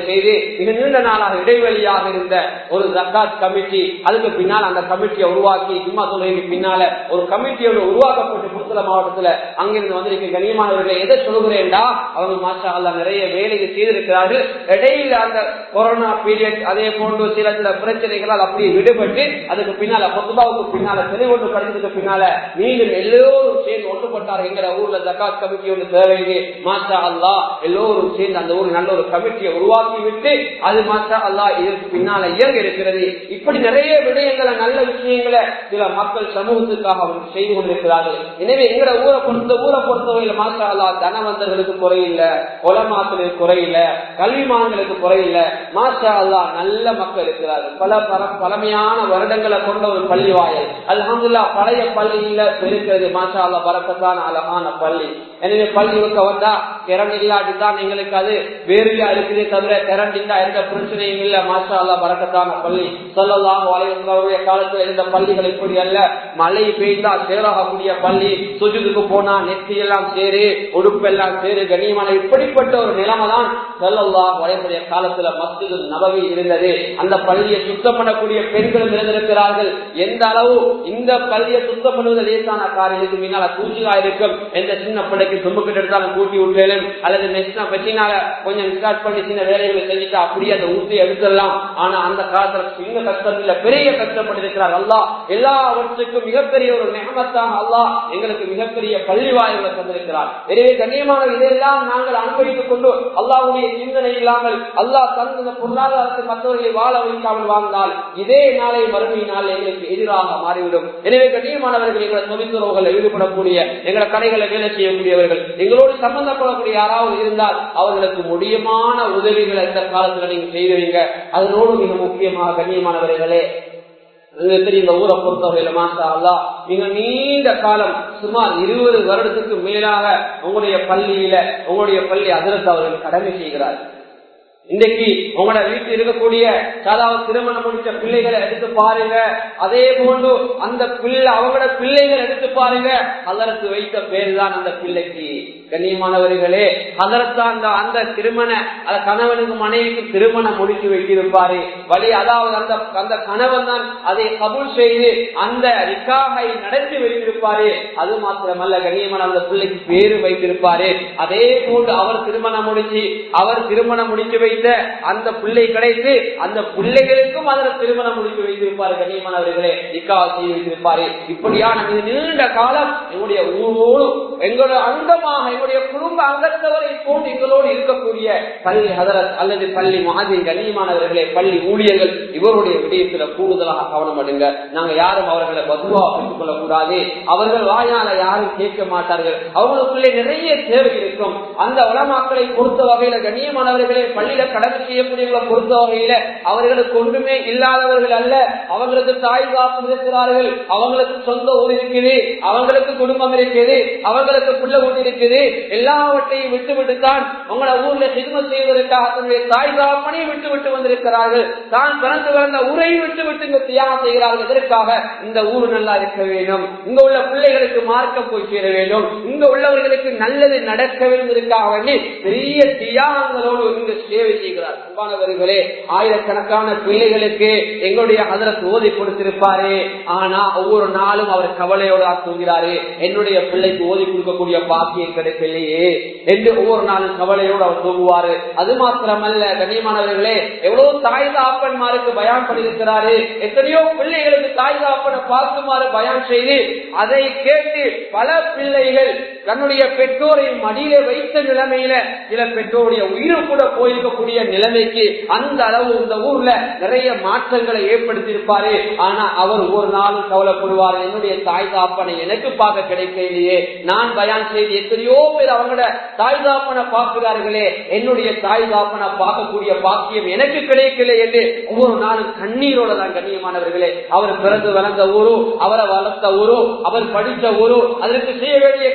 செய்து மிக நீண்ட நாளாக இடைவெளியாக இருந்த ஒரு ஜக்காத் கமிட்டி அதுக்கு பின்னால் அந்த கமிட்டியை உருவாக்கி ஜும்மா தொழுகைக்கு பின்னால ஒரு கமிட்டியோட உருவாக்கப்பட்டு புத்தள மாவட்டத்துல அங்கிருந்து வந்திருக்க கண்ணியமானவர்களை எதை சொல்கிறேன்டா அவங்க மாஷா அல்லா நிறைய வேலைகள் செய்திருக்கிறார்கள் இடையில அந்த கொரோனா பீரியட் அதே போன்று சில சில பிரச்சனைகளால் அப்படியே விடுபட்டு அதுக்கு பின்னால பொதுபாவுக்கு பின்னால தெளிவொன்று கிடைச்சதுக்கு பின்னால மீண்டும் எல்லோரும் சேர்ந்து ஒன்றுபட்டார் எங்கிற ஊர்ல ஜக்காத் கமிட்டி ஒன்று தேவைங்க மாஷா அல்லா எல்லோரும் சேர்ந்து அந்த ஊர் நல்ல ஒரு கமிட்டியை உருவாக்கி விட்டு அது மாஷா அல்லா இதற்கு பின்னால இயங்க இருக்கிறது இப்படி நிறைய விடயங்களை நல்ல விஷயங்களை சில மக்கள் சமூகத்துக்காக அவர்கள் செய்து கொண்டிருக்கிறார்கள் எனவே எங்கட ஊரை பொறுத்த ஊரை பொறுத்தவரையில் மாஷா அல்லா தனவந்தர்களுக்கு குறையில்லை உலமாக்களுக்கு குறையில்லை கல்விமான்களுக்கு குறையில்லை மாஷா அல்லா நல்ல மக்கள் இருக்கிறார்கள் பல பர- பழமையான வருடங்களை கொண்ட ஒரு பள்ளி வாயல் அல்ஹம்துல்லா பழைய பள்ளியில இருக்கிறது மாஷா அல்லா பரக்கத்தான அழகான பள்ளி எனவே பள்ளிக்கு வந்தா திறன் இல்லாட்டிதான் எங்களுக்கு அது வேறுயா இருக்குதே தவிர திறன் இல்லா எந்த பிரச்சனையும் இல்ல மாஷா அல்லா பரக்கத்தான பள்ளி சொல்லலாம் அவருடைய காலத்தில் இருந்த பள்ளிகள் இப்படி அல்ல மழை பெய்தா சேராகக்கூடிய பள்ளி சுஜுதுக்கு போனா நெத்தி எல்லாம் சேரு உடுப்பு எல்லாம் சேரு கண்ணியமான இப்படிப்பட்ட ஒரு நிலைமை தான் சொல்லலாம் வயதுடைய காலத்துல மஸ்ஜிது நபவி இருந்தது அந்த பள்ளியை சுத்தம் பண்ணக்கூடிய பெண்களும் இருந்திருக்கிறார்கள் எந்த அளவு இந்த பள்ளியை சுத்தம் பண்ணுவது லேசான காரியத்துக்கு முன்னால தூசிலா இருக்கும் எந்த சின்ன பிள்ளைக்கு தும்புக்கிட்டு எடுத்தாலும் கூட்டி விட்டேலும் அல்லது மெஷினா மெஷினால கொஞ்சம் ஸ்டார்ட் பண்ணி சின்ன வேலைகளை செஞ்சுட்டு அப்படியே அந்த ஊசி எடுத்துடலாம் ஆனா அந்த காலத்துல சின்ன கஷ்டம் இல்ல பெரிய கஷ்டப்பட்டு இருக்கிறார் அல்லா எல்லாவற்றுக்கும் மிகப்பெரிய ஒரு நிகமத்தான் அல்லாஹ் எங்களுக்கு மிகப்பெரிய பள்ளி வாயில்களை தந்திருக்கிறார் எனவே கண்ணியமான இதையெல்லாம் நாங்கள் அனுபவித்துக் கொண்டு அல்லாவுடைய சிந்தனை இல்லாமல் அல்லாஹ் தந்த பொருளாதாரத்தை மற்றவர்களை வாழ வைக்காமல் வாழ்ந்தால் இதே நாளை மறுமை நாள் எங்களுக்கு எதிராக மாறிவிடும் எனவே கண்ணியமானவர்கள் எங்களை தொழில்துறவுகளில் ஈடுபடக்கூடிய எங்களை கடைகளை வேலை செய்யக்கூடியவர்கள் எங்களோடு சம்பந்தப்படக்கூடிய யாராவது இருந்தால் அவர்களுக்கு முடியமான உதவிகளை இந்த காலத்துல நீங்க செய்வீங்க அதனோடு மிக முக்கியமாக கண்ணியமானவர்களே உங்களுக்கு தெரியும் இந்த ஊரை பொறுத்தவரையில மாசா அல்லா மிக நீண்ட காலம் சுமார் இருபது வருடத்துக்கு மேலாக உங்களுடைய பள்ளியில உங்களுடைய பள்ளி அதிரத்து அவர்கள் கடமை செய்கிறார்கள் இன்னைக்கு உங்களோட வீட்டில் இருக்கக்கூடிய சாதாவது திருமணம் முடிச்ச பிள்ளைகளை எடுத்து பாருங்க அதே போன்று அந்த பிள்ளை அவங்களோட பிள்ளைகள் எடுத்து பாருங்க அதற்கு வைத்த பேர் தான் அந்த பிள்ளைக்கு கண்ணியமானவர்களே அதற்கு அந்த அந்த திருமண அந்த கணவனுக்கு மனைவிக்கு திருமணம் முடித்து வைத்திருப்பாரு வழி அதாவது அந்த அந்த கணவன் தான் அதை கபூல் செய்து அந்த ரிக்காகை நடத்தி வைத்திருப்பாரு அது மாத்திரமல்ல கண்ணியமான அந்த பிள்ளைக்கு பேரு வைத்திருப்பாரு அதே போன்று அவர் திருமணம் முடிச்சு அவர் திருமணம் முடித்து வைத்த அந்த பிள்ளை கிடைத்து அந்த பிள்ளைகளுக்கும் அதில் திருமணம் முடித்து வைத்திருப்பாரு கண்ணியமானவர்களே நிக்காக செய்து வைத்திருப்பாரு இப்படியான மிக நீண்ட காலம் எங்களுடைய ஊரோடு எங்களோட அங்கமாக எங்களுடைய குடும்ப அங்கத்தவரை போன்று எங்களோடு இருக்கக்கூடிய பள்ளி ஹதரத் அல்லது பள்ளி மாதிரி கண்ணியமானவர்களே பள்ளி ஊழியர்கள் இவருடைய விடயத்துல கூடுதலாக கவனம் எடுங்க நாங்க யாரும் அவர்களை பதுவா பெற்றுக் கொள்ளக் கூடாது அவர்கள் வாயால யாரும் கேட்க மாட்டார்கள் அவர்களுக்குள்ளே நிறைய தேவை இருக்கும் அந்த உலமாக்களை பொறுத்த வகையில கண்ணியமானவர்களே பள்ளியில கடமை செய்யக்கூடியவங்களை பொறுத்த வகையில அவர்களுக்கு ஒன்றுமே இல்லாதவர்கள் அல்ல அவங்களுக்கு தாய் காப்பு இருக்கிறார்கள் அவங்களுக்கு சொந்த ஊர் இருக்குது அவங்களுக்கு குடும்பம் இருக்குது அவங்களுக்கு புள்ள ஊட்டி இருக்குது எல்லாவற்றையும் விட்டு விட்டுத்தான் உங்களோட ஊர்ல சிறுமம் செய்வதற்காக தன்னுடைய தாய் காப்பனையும் விட்டு விட்டு வந்திருக்கிறார்கள் தான் பிறந்து வளர்ந்த ஊரை விட்டு விட்டு இங்க தியாகம் செய்கிறார்கள் எதற்காக இந்த ஊர் நல்லா இருக்க வேண்டும் இங்க உள்ள பிள்ளைகளுக்கு மார்க்கம் போய் சேர வேண்டும் இங்க உள்ளவர்களுக்கு நல்லது நடக்க வேண்டும் இதற்காக வேண்டி பெரிய தியாகங்களோடு இங்கு சேவை செய்கிறார் அன்பானவர்களே ஆயிரக்கணக்கான பிள்ளைகளுக்கு எங்களுடைய ஹதரத் ஓதி கொடுத்திருப்பாரு ஆனா ஒவ்வொரு நாளும் அவர் கவலையோட தூங்கிறாரு என்னுடைய பிள்ளைக்கு ஓதி கொடுக்கக்கூடிய பாக்கியம் கிடைக்கலையே என்று ஒவ்வொரு நாளும் கவலையோடு அவர் தூங்குவாரு அது மாத்திரமல்ல கண்ணியமானவர்களே எவ்வளவு தாய் தாப்பன்மாருக்கு பயான் பண்ணியிருக்கிறாரு எத்தனையோ பிள்ளைகளுக்கு தாய் தாப்பனை பார்க்குமாறு பயான் செய்து அதை கேட்டு பல பிள்ளைகள் தன்னுடைய பெற்றோரை மடியில வைத்த நிலைமையில சில பெற்றோருடைய உயிர் கூட போயிருக்கக்கூடிய நிலைமைக்கு அந்த அளவு இந்த ஊர்ல நிறைய மாற்றங்களை ஏற்படுத்தியிருப்பாரு ஆனா அவர் ஒரு நாளும் கவலைப்படுவார் என்னுடைய தாய் தாப்பனை எனக்கு பார்க்க கிடைக்கலையே நான் பயான் செய்து எத்தனையோ பேர் அவங்களோட தாய் தாப்பனை பார்க்கிறார்களே என்னுடைய தாய் தாப்பனை பார்க்கக்கூடிய பாக்கியம் எனக்கு கிடைக்கல என்று ஒவ்வொரு நாளும் கண்ணீரோட தான் கண்ணியமானவர்களே அவர் பிறந்து வளர்ந்த ஊரு அவரை வளர்த்த ஊரு அவர் படித்த ஊரு அதற்கு செய்ய வேண்டிய கடமைகள்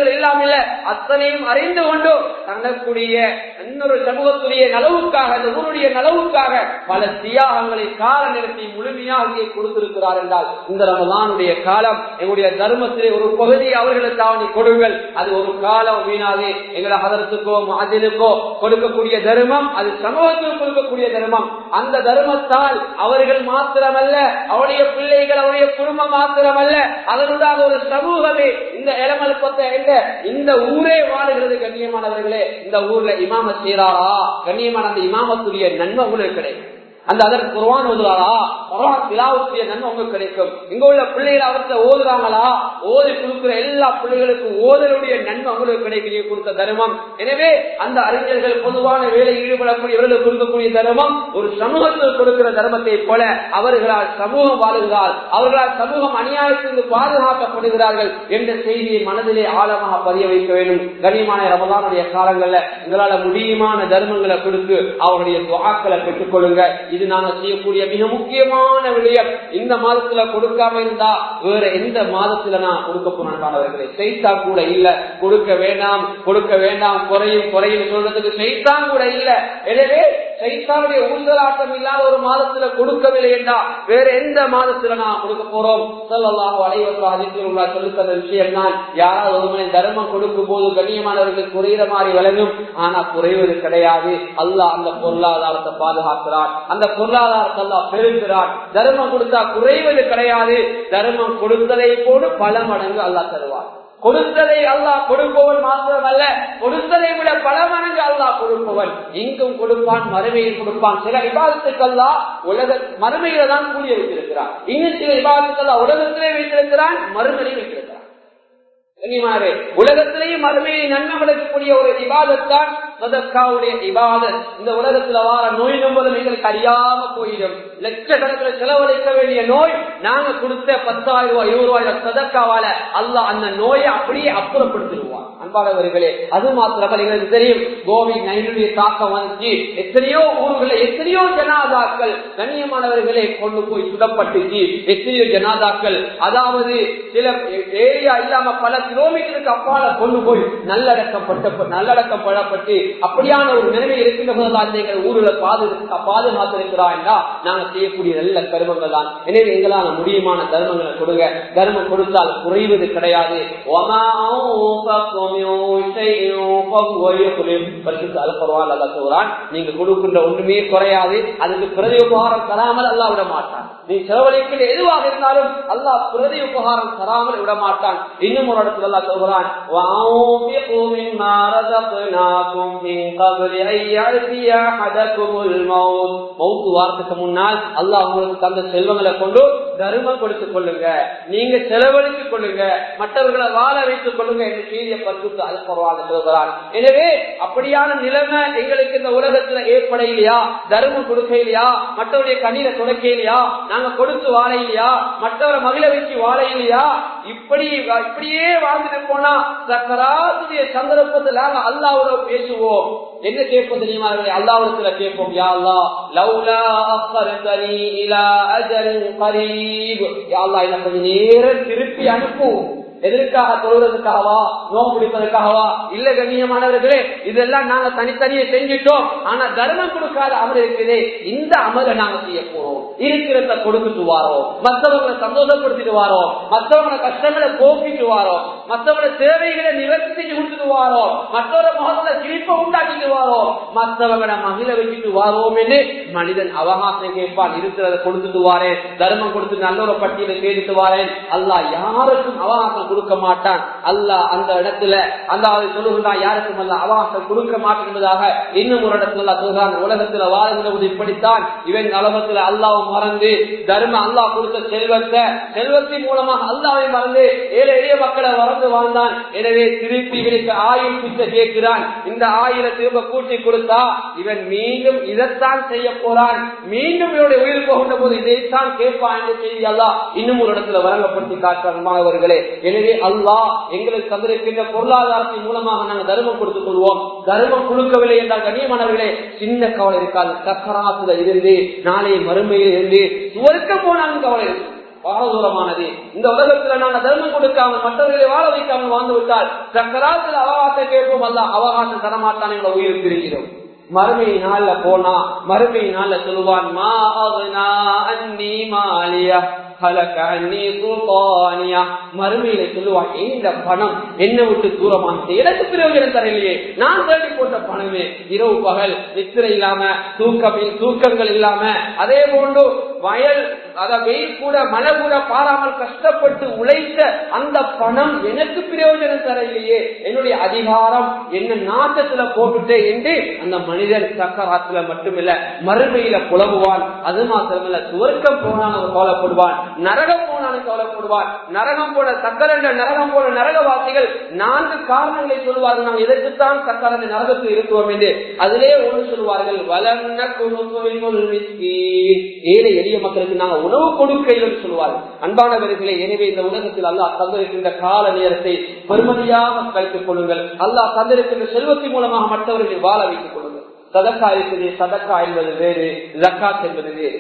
அறிஞர்கள் எல்லாம் இல்ல அத்தனையும் அறிந்து கொண்டு தங்கக்கூடிய இன்னொரு சமூகத்துடைய நலவுக்காக அந்த ஊருடைய நலவுக்காக பல தியாகங்களை கால நேரத்தை முழுமையாக இங்கே கொடுத்திருக்கிறார் என்றால் இந்த ரமதானுடைய காலம் எங்களுடைய தர்மத்திலே ஒரு பகுதி அவர்களுக்காக கொடுங்கள் அது ஒரு காலம் வீணாது எங்களை அதற்குக்கோ மாதிலுக்கோ கொடுக்கக்கூடிய தர்மம் அது சமூகத்துக்கு கொடுக்கக்கூடிய தர்மம் அந்த தர்மத்தால் அவர்கள் மாத்திரமல்ல அவருடைய பிள்ளைகள் அவருடைய குடும்பம் மாத்திரமல்ல அதனுடாக ஒரு சமூகமே இந்த இளமலுப்பத்தை எங்க இந்த ஊரே வாழுகிறது கண்ணியமானவர்களே இந்த ஊர்ல இமாம செய்யறாரா கண்ணியமான அந்த இமாமத்துடைய நன்மை உங்களுக்கு கிடைக்கும் அந்த அதற்கு குர்வான் ஓதுறாரா குர்வான் திலாவுடைய நன்மை உங்களுக்கு கிடைக்கும் இங்க உள்ள பிள்ளைகள் அவர்கிட்ட ஓதுறாங்களா ஓதி கொடுக்கிற எல்லா பிள்ளைகளுக்கும் ஓதலுடைய நன்மை உங்களுக்கு கிடைக்கிற கொடுத்த தர்மம் எனவே அந்த அறிஞர்கள் பொதுவான வேலையில் ஈடுபடக்கூடியவர்களுக்கு கொடுக்கக்கூடிய தர்மம் ஒரு சமூகத்தில் கொடுக்கிற தர்மத்தை போல அவர்களால் சமூகம் வாழுகிறார் அவர்களால் சமூகம் அநியாயத்திலிருந்து பாதுகாக்கப்படுகிறார்கள் என்ற செய்தியை மனதிலே ஆழமாக பதிய வைக்க வேண்டும் கண்ணியமான ரமதானுடைய காலங்கள்ல எங்களால முடியுமான தர்மங்களை கொடுத்து அவருடைய துவாக்களை பெற்றுக் கொள்ளுங்க இது நாங்க செய்யக்கூடிய மிக முக்கியமான விடயம் இந்த மாதத்துல கொடுக்காம இருந்தா வேற எந்த மாதத்துல நான் கொடுக்க போனானவர்களை செய்தா கூட இல்ல கொடுக்க வேண்டாம் கொடுக்க வேண்டாம் குறையும் குறையும் சொல்றதுக்கு செய்தான் கூட இல்ல எனவே சைத்தானுடைய ஊசலாட்டம் இல்லாத ஒரு மாதத்துல கொடுக்கவில்லை என்றா வேற எந்த மாதத்துல நான் கொடுக்க போறோம் சொல்லலாம் அனைவரும் சொல்லித்தந்த விஷயம் தான் யாராவது ஒரு மணி தர்மம் கொடுக்கும் போது கண்ணியமானவர்கள் குறையிற மாதிரி விளங்கும் ஆனா குறைவது கிடையாது அல்லாஹ் அந்த பொருளாதாரத்தை பாதுகாக்கிறான் அந்த பொருளாதாரத்தை அல்லாஹ் பெருகிறான் தர்மம் கொடுத்தா குறைவது கிடையாது தர்மம் கொடுத்ததை போடு பல மடங்கு அல்லாஹ் தருவார் கொடுத்ததை அல்லாஹ் கொடுப்பவன் மாத்திரமல்ல கொடுத்ததை விட பல மடங்கு அல்லாஹ் கொடுப்பவன் இங்கும் கொடுப்பான் மறுமையில் கொடுப்பான் சில விவாதத்துக்கெல்லாம் உலக மறுமையில தான் கூலிய வைத்திருக்கிறான் இன்னும் சில விவாதத்துக்கெல்லாம் உலகத்திலே வைத்திருக்கிறான் மறுமையில் வைத்திருக்கிறான் உலகத்திலேயும் மறுமையை நன்மை கிடைக்கக்கூடிய ஒரு விவாதத்தான் சதக்காவுடைய இபாதத் இந்த உலகத்துல வார நோய் நம்பதும் எங்களுக்கு அறியாம போயிடும் லட்சக்கணக்கில் செலவழிக்க வேண்டிய நோய் நாங்க கொடுத்த பத்தாயிரம் ரூபாய் இருபது ரூபாய் சதக்காவால அல்ல அந்த நோயை அப்படியே அப்புறப்படுத்திடுவான் அன்பாளவர்களே அது மாத்திரமல்ல எங்களுக்கு தெரியும் கோவிட் நைனுடைய தாக்கம் வந்துச்சு எத்தனையோ ஊர்களில் எத்தனையோ ஜனாதாக்கள் கண்ணியமானவர்களே கொண்டு போய் சுடப்பட்டுச்சு எத்தனையோ ஜனாதாக்கள் அதாவது சில ஏரியா இல்லாம பல கிலோமீட்டருக்கு அப்பால கொண்டு போய் நல்லடக்கப்பட்ட நல்லடக்கம் பழப்பட்டு அப்படியான ஒரு நிலைமை இருக்கின்ற போதுதான் எங்கள் ஊர்ல பாதுகா பாதுகாத்திருக்கிறாய்னா நாங்க செய்யக்கூடிய நல்ல கருமங்கள் தான் எனவே எங்களால முடியுமான தர்மங்களை கொடுங்க தர்மம் கொடுத்தால் குறைவது கிடையாது நீங்க கொடுக்கின்ற ஒண்ணுமே குறையாது அதுக்கு பிரதி உபகாரம் தராமல் அல்லா விட மாட்டான் நீ செலவழிக்கின்ற எதுவாக இருந்தாலும் அல்லாஹ் பிரதி உபகாரம் தராமல் விட மாட்டான் இன்னும் ஒரு இடத்துல அல்லா சொல்கிறான் வாரத்துக்கு முன்னால் அல்லாஹ் உங்களுக்கு தந்த செல்வங்களை கொண்டு தர்மம் கொடுத்துக் கொள்ளுங்க நீங்க செலவழித்துக் கொள்ளுங்க மற்றவர்களை வாழ வைத்துக் கொள்ளுங்க என்று செய்தியை பற்றி அது பரவாயில்ல சொல்கிறான் எனவே அப்படியான நிலைமை எங்களுக்கு இந்த உலகத்துல ஏற்பட இல்லையா தர்மம் கொடுக்க இல்லையா மற்றவருடைய கண்ணீரை துடைக்க இல்லையா நாங்க கொடுத்து வாழ இல்லையா மற்றவரை மகிழ வச்சு வாழ இல்லையா இப்படி இப்படியே வாழ்ந்துட்டு போனா சக்கராத்துடைய சந்தர்ப்பத்தில் நாங்க அல்லாவோட பேசுவோம் என்ன கேட்போம் தெரியுமா அல்லாவிடத்துல கேட்போம் யா அல்லா லவ்லா அஃபர்தனி இலா அஜல் கரீப் யா அல்லா என்ன கொஞ்சம் நேரம் திருப்பி அனுப்பும் எதற்காக தொழுவதற்காகவா நோம் பிடிப்பதற்காகவா இல்ல கண்ணியமானவர்களே இதெல்லாம் நாங்க தனித்தனியே செஞ்சிட்டோம் ஆனா தர்மம் கொடுக்காத அமல் இருக்குது இந்த அமலை நாங்க செய்ய போறோம் இருக்கிறத கொடுத்துட்டு வாரோம் மற்றவங்களை சந்தோஷப்படுத்திட்டு வாரோம் மற்றவங்கள கஷ்டங்களை போக்கிட்டு வாரோம் மற்றவங்கள தேவைகளை நிவர்த்தி செஞ்சு கொடுத்துட்டு வாரோம் மற்றவர முகத்துல சிரிப்பை உண்டாக்கிட்டு வாரோம் மற்றவங்களை மகிழ வச்சுட்டு வாரோம் என்று மனிதன் அவகாசம் கேட்பான் இருக்கிறத கொடுத்துட்டு வாரேன் தர்மம் கொடுத்து நல்ல ஒரு பட்டியலை கேட்டுட்டு வாரேன் அல்லா யாருக்கும் அவகாசம் கொடுக்க மாட்டான் அல்லாஹ் அந்த இடத்துல அந்த சொல்லுகிறான் யாருக்கும் அல்ல அவகாசம் கொடுக்க மாட்டேன் என்பதாக இன்னும் ஒரு இடத்துல சொல்கிறான் உலகத்துல வாழ்கிறது இப்படித்தான் இவன் உலகத்துல அல்லாவும் மறந்து தர்ம அல்லாஹ் கொடுத்த செல்வத்தை செல்வத்தின் மூலமாக அல்லாவை மறந்து ஏழை எளிய மக்களை மறந்து வாழ்ந்தான் எனவே திருப்பி இவனுக்கு ஆயுள் பிச்சை கேட்கிறான் இந்த ஆயுளை திரும்ப கூட்டி கொடுத்தா இவன் மீண்டும் இதைத்தான் செய்ய போறான் மீண்டும் இவனுடைய உயிர் போகின்ற போது இதைத்தான் கேட்பான் என்று செய்தி அல்லா இன்னும் ஒரு இடத்துல வழங்கப்படுத்தி காட்டுறான் மாணவர்களே எனவே அல்லாஹ் எங்களுக்கு தந்திருக்கின்ற பொருளாதாரத்தின் மூலமாக நாங்கள் தர்மம் கொடுத்துக் கொள்வோம் தர்மம் கொடுக்கவில்லை என்றால் கண்ணியமானவர்களே சின்ன கவலை இருக்காது சக்கராத்துல இருந்து நாளை மறுமையில் இருந்து சுவர்க்க போனாலும் கவலை இருக்கும் பாரதூரமானது இந்த உலகத்துல நாங்க தர்மம் கொடுக்காமல் மற்றவர்களை வாழ வைக்காமல் வாழ்ந்து விட்டால் சக்கராத்தில் அவகாசம் கேட்போம் அல்ல அவகாசம் தரமாட்டான் எங்களை உயிர் பிரிக்கிறோம் மறுமை நாள்ல போனா மறுமை நாள்ல சொல்லுவான் மா அவ்னா அன்னி மாலியா மறுமையில சொல்லுவான் இந்த பணம் என்ன விட்டு தூரமானது எனக்கு பிரயோஜனம் தரலையே நான் தேடி போட்ட பணமே இரவு பகல் நித்திரை இல்லாம தூக்கம் தூக்கங்கள் இல்லாம அதே போன்று வயல் அத வெயில் கூட மழை கூட பாராமல் கஷ்டப்பட்டு உழைத்த அந்த பணம் எனக்கு பிரயோஜனம் தரலையே என்னுடைய அதிகாரம் என்ன நாட்டத்துல போட்டுட்டே என்று அந்த மனிதன் சக்கராத்துல மட்டுமில்ல மறுமையில புலம்புவான் அது மாத்திரமல்ல சுவர்க்கம் போனாலும் கவலைப்படுவான் நரகம் போனாலும் கவலைப்படுவான் நரகம் போல சக்கரண்ட நரகம் போல நரகவாசிகள் நான்கு காரணங்களை சொல்லுவார்கள் நாம் எதற்குத்தான் சக்கரண்ட நரகத்தில் இருக்கிறோம் என்று அதிலே ஒன்று சொல்லுவார்கள் வளர்ந்த ஏழை எளிய மக்களுக்கு நாங்கள் உணவு கொடுக்கையில் சொல்லுவார்கள் அன்பானவர்களே எனவே இந்த உலகத்தில் அல்லாஹ் தந்திருக்கின்ற கால நேரத்தை பெருமதியாக கழித்துக் கொள்ளுங்கள் அல்லாஹ் தந்திருக்கின்ற செல்வத்தின் மூலமாக மற்றவர்களை வாழ வைத்துக் கொள்ளுங்கள் சதக்கா இருக்குது சதக்கா என்பது வேறு ஜக்காத் என்பது வேறு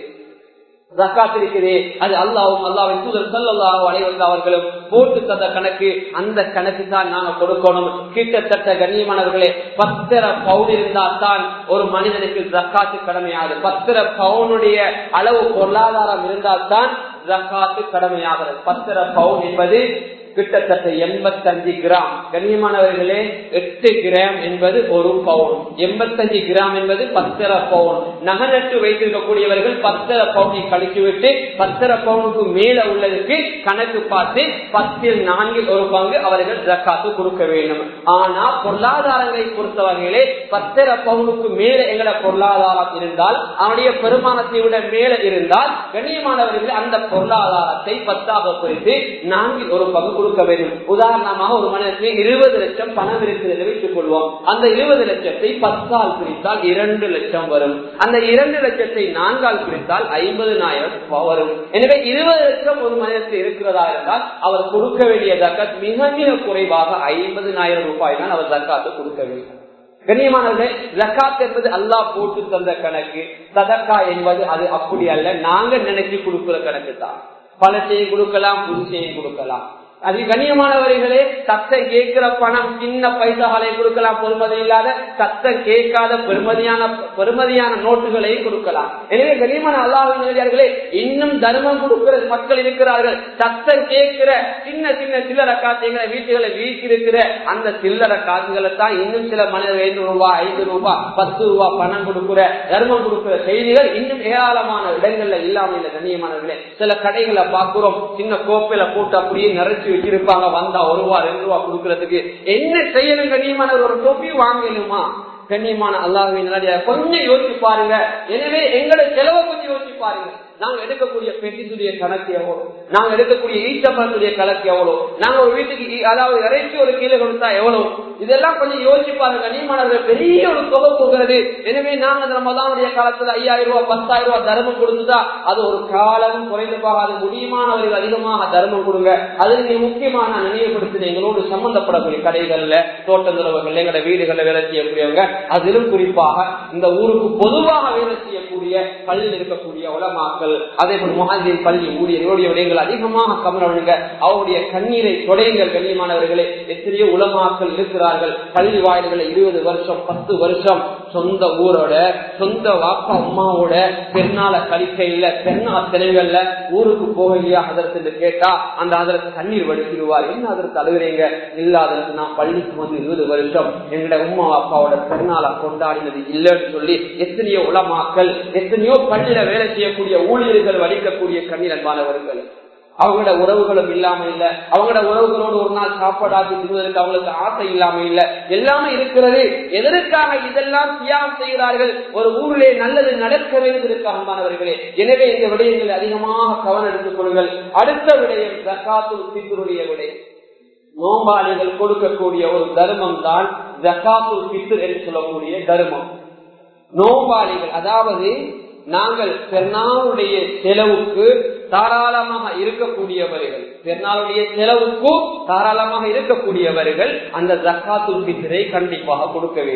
ஜக்காத் இருக்குது அது அல்லாவும் அல்லாவின் தூதர் சல்லாஹ் அலைவந்த அவர்களும் போட்டு தந்த கணக்கு அந்த கணக்கு தான் நாங்க கொடுக்கணும் கிட்டத்தட்ட கண்ணியமானவர்களே பத்திர பவுன் இருந்தால் தான் ஒரு மனிதனுக்கு ஜக்காத்து கடமையாகுது பத்திர பவுனுடைய அளவு பொருளாதாரம் இருந்தால் தான் ஜக்காத்து கடமையாகிறது பத்திர பவுன் என்பது கிட்டத்தட்ட எண்பத்தஞ்சு கிராம் கண்ணியமானவர்களே எட்டு கிராம் என்பது ஒரு பவுன் எண்பத்தஞ்சு கிராம் என்பது பத்தரை பவுன் நகநட்டு வைத்திருக்கக்கூடியவர்கள் பத்தரை பவுனை கழித்துவிட்டு பத்தரை பவுனுக்கு மேல உள்ளதுக்கு கணக்கு பார்த்து பத்தில் நான்கில் ஒரு பங்கு அவர்கள் ஜக்காத்து கொடுக்க வேண்டும் ஆனா பொருளாதாரங்களை பொறுத்தவர்களே பத்தரை பவுனுக்கு மேல எங்களை பொருளாதாரம் இருந்தால் அவனுடைய பெருமானத்தை விட மேல இருந்தால் கண்ணியமானவர்கள் அந்த பொருளாதாரத்தை பத்தாக குறித்து நான்கில் ஒரு பங்கு கொடுக்க வேண்டும் உதாரணமாக ஒரு மனிதனுக்கு இருபது லட்சம் பணம் இருக்கிறது வைத்துக் கொள்வோம் அந்த இருபது லட்சத்தை பத்தால் பிரித்தால் இரண்டு லட்சம் வரும் அந்த இரண்டு லட்சத்தை நான்கால் பிரித்தால் ஐம்பதுனாயிரம் வரும் எனவே இருபது லட்சம் ஒரு மனிதனுக்கு இருக்கிறதா இருந்தால் அவர் கொடுக்க வேண்டிய தக்காத் மிக மிக குறைவாக ஐம்பதுனாயிரம் ரூபாய் தான் அவர் தக்காத்து கொடுக்க வேண்டும் கண்ணியமானவர்களே ஜக்காத் என்பது அல்லாஹ் போட்டு தந்த கணக்கு சதக்கா என்பது அது அப்படி அல்ல நாங்க நினைச்சு கொடுக்கிற கணக்கு தான் பழத்தையும் கொடுக்கலாம் புதுசையும் கொடுக்கலாம் அது கண்ணியமானவர்களே சத்தம் கேட்கிற பணம் சின்ன பைசாகளை கொடுக்கலாம் பெருமதி இல்லாத சத்தம் கேட்காத பெருமதியான பெருமதியான நோட்டுகளையும் கொடுக்கலாம் எனவே கண்ணியமான அல்லாஹர்களே இன்னும் தர்மம் கொடுக்கிற மக்கள் இருக்கிறார்கள் சத்தம் கேட்கிற சின்ன சின்ன சில்லற காசுகளை வீட்டுகளை வீட்டிருக்கிற அந்த சில்லற காசுகளை தான் இன்னும் சில மனிதர் ஐந்து ரூபாய் ஐந்து ரூபாய் பத்து ரூபாய் பணம் கொடுக்கிற தர்மம் கொடுக்கிற செய்திகள் இன்னும் ஏராளமான இடங்கள்ல இல்லாம இல்லை கண்ணியமானவர்களே சில கடைகளை பார்க்கிறோம் சின்ன கோப்பையில போட்டு அப்படியே நிறைச்சு வச்சிருப்பாங்க வந்தா ஒரு ரூபா ரெண்டு ரூபா கொடுக்கறதுக்கு என்ன செய்யணும் கண்ணியமான ஒரு தொப்பி வாங்கணுமா கண்ணியமான அல்லாஹின் கொஞ்சம் யோசிச்சு பாருங்க எனவே எங்களோட செலவை கொஞ்சம் யோசிச்சு பாருங்க நாங்க எடுக்கக்கூடிய பெட்டிசுடைய கணக்கு எவ்வளவு நாங்க எடுக்கக்கூடிய ஈச்சப்பழத்துடைய கணக்கு எவ்வளவு நாங்க ஒரு வீட்டுக்கு அதாவது இறைச்சி ஒரு கீழே கொடுத்தா எவ்வளவு இதெல்லாம் கொஞ்சம் யோசிப்பாரு கண்ணியமானவர்கள் பெரிய ஒரு தொகை போகிறது எனவே நாங்க அந்த ரமதானுடைய காலத்துல ஐயாயிரம் ரூபாய் பத்தாயிரம் ரூபாய் தர்மம் கொடுத்துட்டா அது ஒரு காலமும் குறைந்து போகாது முடியுமானவர்கள் அதிகமாக தர்மம் கொடுங்க அது நீங்க முக்கியமான நினைவுபடுத்தின எங்களோடு சம்பந்தப்படக்கூடிய கடைகள்ல தோட்டந்துறவர்கள் எங்களோட வீடுகள்ல வேலை செய்யக்கூடியவங்க அதிலும் குறிப்பாக இந்த ஊருக்கு பொதுவாக வேலை செய்யக்கூடிய பள்ளியில் இருக்கக்கூடிய உலமாக்கள் அதே போல் மகாதீன் பள்ளி ஊழியர் இவருடைய விடயங்கள் அதிகமாக கமரவனுங்க அவருடைய கண்ணீரை தொடையுங்கள் கண்ணியமானவர்களே எத்தனையோ உலமாக்கள் இருக்கிறார்கள் பள்ளி வாயில்களை இருபது வருஷம் பத்து வருஷம் சொந்த ஊரோட சொந்த வாப்பா அம்மாவோட பெருநாள கழிக்கையில பெருநா தினங்கள்ல ஊருக்கு போகலையா அதற்கு கேட்டா அந்த அதற்கு தண்ணீர் வடிச்சிடுவார் என்ன அதற்கு அழுகிறீங்க இல்ல அதற்கு நான் பள்ளிக்கு வந்து இருபது வருஷம் எங்களோட உமா அப்பாவோட பெருநாளை கொண்டாடினது இல்லைன்னு சொல்லி எத்தனையோ உலமாக்கள் எத்தனையோ பள்ளியில வேலை செய்யக்கூடிய ஊழியர்கள் வலிக்கக்கூடிய கண்ணீர் அன்பானவர்கள் அவங்களோட உறவுகளும் இல்லாம இல்ல அவங்களோட உறவுகளோடு ஒரு நாள் சாப்பாடாக்கி திடுவதற்கு அவங்களுக்கு ஆசை இல்லாம இல்ல எல்லாமே இருக்கிறது எதற்காக இதெல்லாம் தியாகம் செய்கிறார்கள் ஒரு ஊரிலே நல்லது நடக்க வேண்டியிருக்க அன்பானவர்களே எனவே இந்த விடயங்களை அதிகமாக கவனம் எடுத்துக் கொள்ளுங்கள் அடுத்த விடயம் ஜக்காத்துல் பித்ருடைய விடயம் நோம்பாளிகள் கொடுக்கக்கூடிய ஒரு தர்மம் தான் ஜக்காத்துல் பித்ர் என்று சொல்லக்கூடிய தர்மம் நோம்பாளிகள் அதாவது நாங்கள் பெருநாளுடைய செலவுக்கு தாராளமாக இருக்கக்கூடியவர்கள் பெருநாளுடைய செலவுக்கும் தாராளமாக இருக்கக்கூடியவர்கள் அந்த ஜக்காத்துல் பித்ரை கண்டிப்பாக கொடுக்க வேண்டும்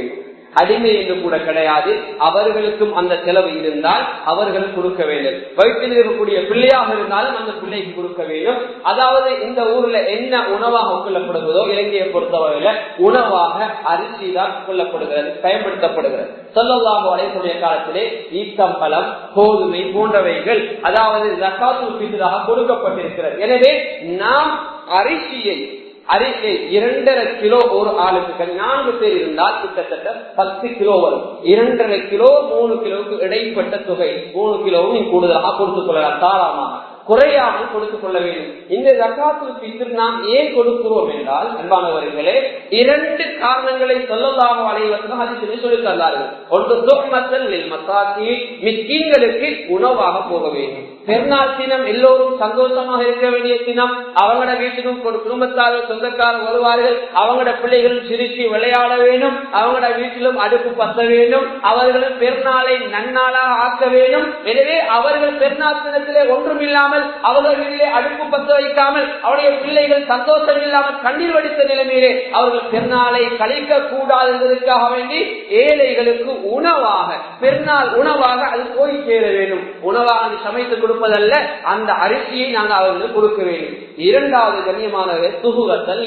அடிமை என்று கூட கிடையாது அவர்களுக்கும் அந்த செலவு இருந்தால் அவர்கள் கொடுக்க வேண்டும் வயிற்றில் இருக்கக்கூடிய பிள்ளையாக இருந்தாலும் அந்த பிள்ளைக்கு கொடுக்க வேண்டும் அதாவது இந்த ஊர்ல என்ன உணவாக கொள்ளப்படுகிறதோ இலங்கையை பொறுத்தவரையில உணவாக அரிசி தான் கொள்ளப்படுகிறது பயன்படுத்தப்படுகிறது சொல்லலாக அடையக்கூடிய காலத்திலே ஈத்தம்பழம் கோதுமை போன்றவைகள் அதாவது ஜக்காத்து பிதராக கொடுக்கப்பட்டிருக்கிறது எனவே நாம் அரிசியை அரிசி இரண்டரை கிலோ ஒரு ஆளுக்கு நான்கு பேர் இருந்தால் கிட்டத்தட்ட பத்து கிலோ வரும் இரண்டரை கிலோ மூணு கிலோவுக்கு இடைப்பட்ட தொகை மூணு கிலோவும் நீ கூடுதலாக கொடுத்துக் கொள்ளலாம் தாராளமாக குறையாமல் கொடுத்துக் கொள்ள வேண்டும் இந்த ஜக்காத்து பித்தர் நாம் ஏன் கொடுக்கிறோம் என்றால் அன்பானவர்களே இரண்டு காரணங்களை சொல்லலாக அலைவசம் அதிசய சொல்லி தந்தார்கள் ஒன்று சொம்மத்தல் மத்தாக்கி மிஸ்கீன்களுக்கு உணவாக போக வேண்டும் பெருநாள் தினம் எல்லோரும் சந்தோஷமாக இருக்க வேண்டிய தினம் அவங்களோட வீட்டுக்கும் ஒரு குடும்பத்தார்கள் சொந்தக்காரர் வருவார்கள் அவங்களோட பிள்ளைகள் சிரிச்சு விளையாட வேண்டும் அவங்களோட வீட்டிலும் அடுப்பு பத்த வேண்டும் அவர்களும் பெருநாளை நன்னாளாக ஆக்க வேண்டும் எனவே அவர்கள் பெருநாள் தினத்திலே ஒன்றும் இல்லாமல் அவர்கள் வீட்டிலே அடுப்பு பத்த வைக்காமல் அவருடைய பிள்ளைகள் சந்தோஷம் இல்லாமல் கண்ணீர் வடித்த நிலைமையிலே அவர்கள் பெருநாளை கழிக்க கூடாது என்பதற்காக வேண்டி ஏழைகளுக்கு உணவாக பெருநாள் உணவாக அது போய் சேர வேண்டும் உணவாக சமைத்து கொடுப்பதல்ல அந்த அரிசியை நாங்கள் அவர்களுக்கு கொடுக்க வேண்டும் இரண்டாவது கண்ணியமானவர் துகுகத்தல்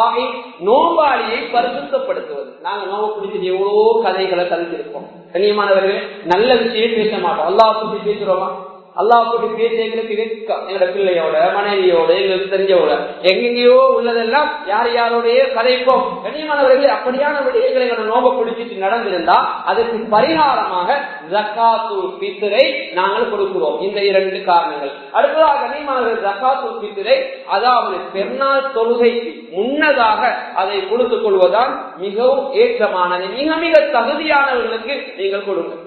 நோம்பாளியை பரிசுத்தப்படுத்துவது நாங்க நோம்பு பிடிச்சது எவ்வளவோ கதைகளை கலந்திருப்போம் கண்ணியமானவர்கள் நல்ல விஷயம் பேச மாட்டோம் அல்லா பத்தி பேசுறோமா அல்லா போட்டு பேச எங்களுக்கு வெட்கம் எங்களோட பிள்ளையோட மனைவியோட எங்களுக்கு தெரிஞ்சவோட எங்கெங்கயோ உள்ளதெல்லாம் யார் யாரோடைய கதைப்போம் கண்ணியமானவர்களே அப்படியான விடயங்களை எங்களோட நோம்ப பிடிச்சிட்டு நடந்திருந்தா அதற்கு பரிகாரமாக ஜக்காத்து பித்திரை நாங்கள் கொடுக்கிறோம் இந்த இரண்டு காரணங்கள் அடுத்ததாக கண்ணியமானவர்கள் ஜக்காத்து பித்திரை அதாவது பெருநாள் தொழுகைக்கு முன்னதாக அதை கொடுத்துக் கொள்வதால் மிகவும் ஏற்றமானது மிக மிக தகுதியானவர்களுக்கு நீங்கள் கொடுங்க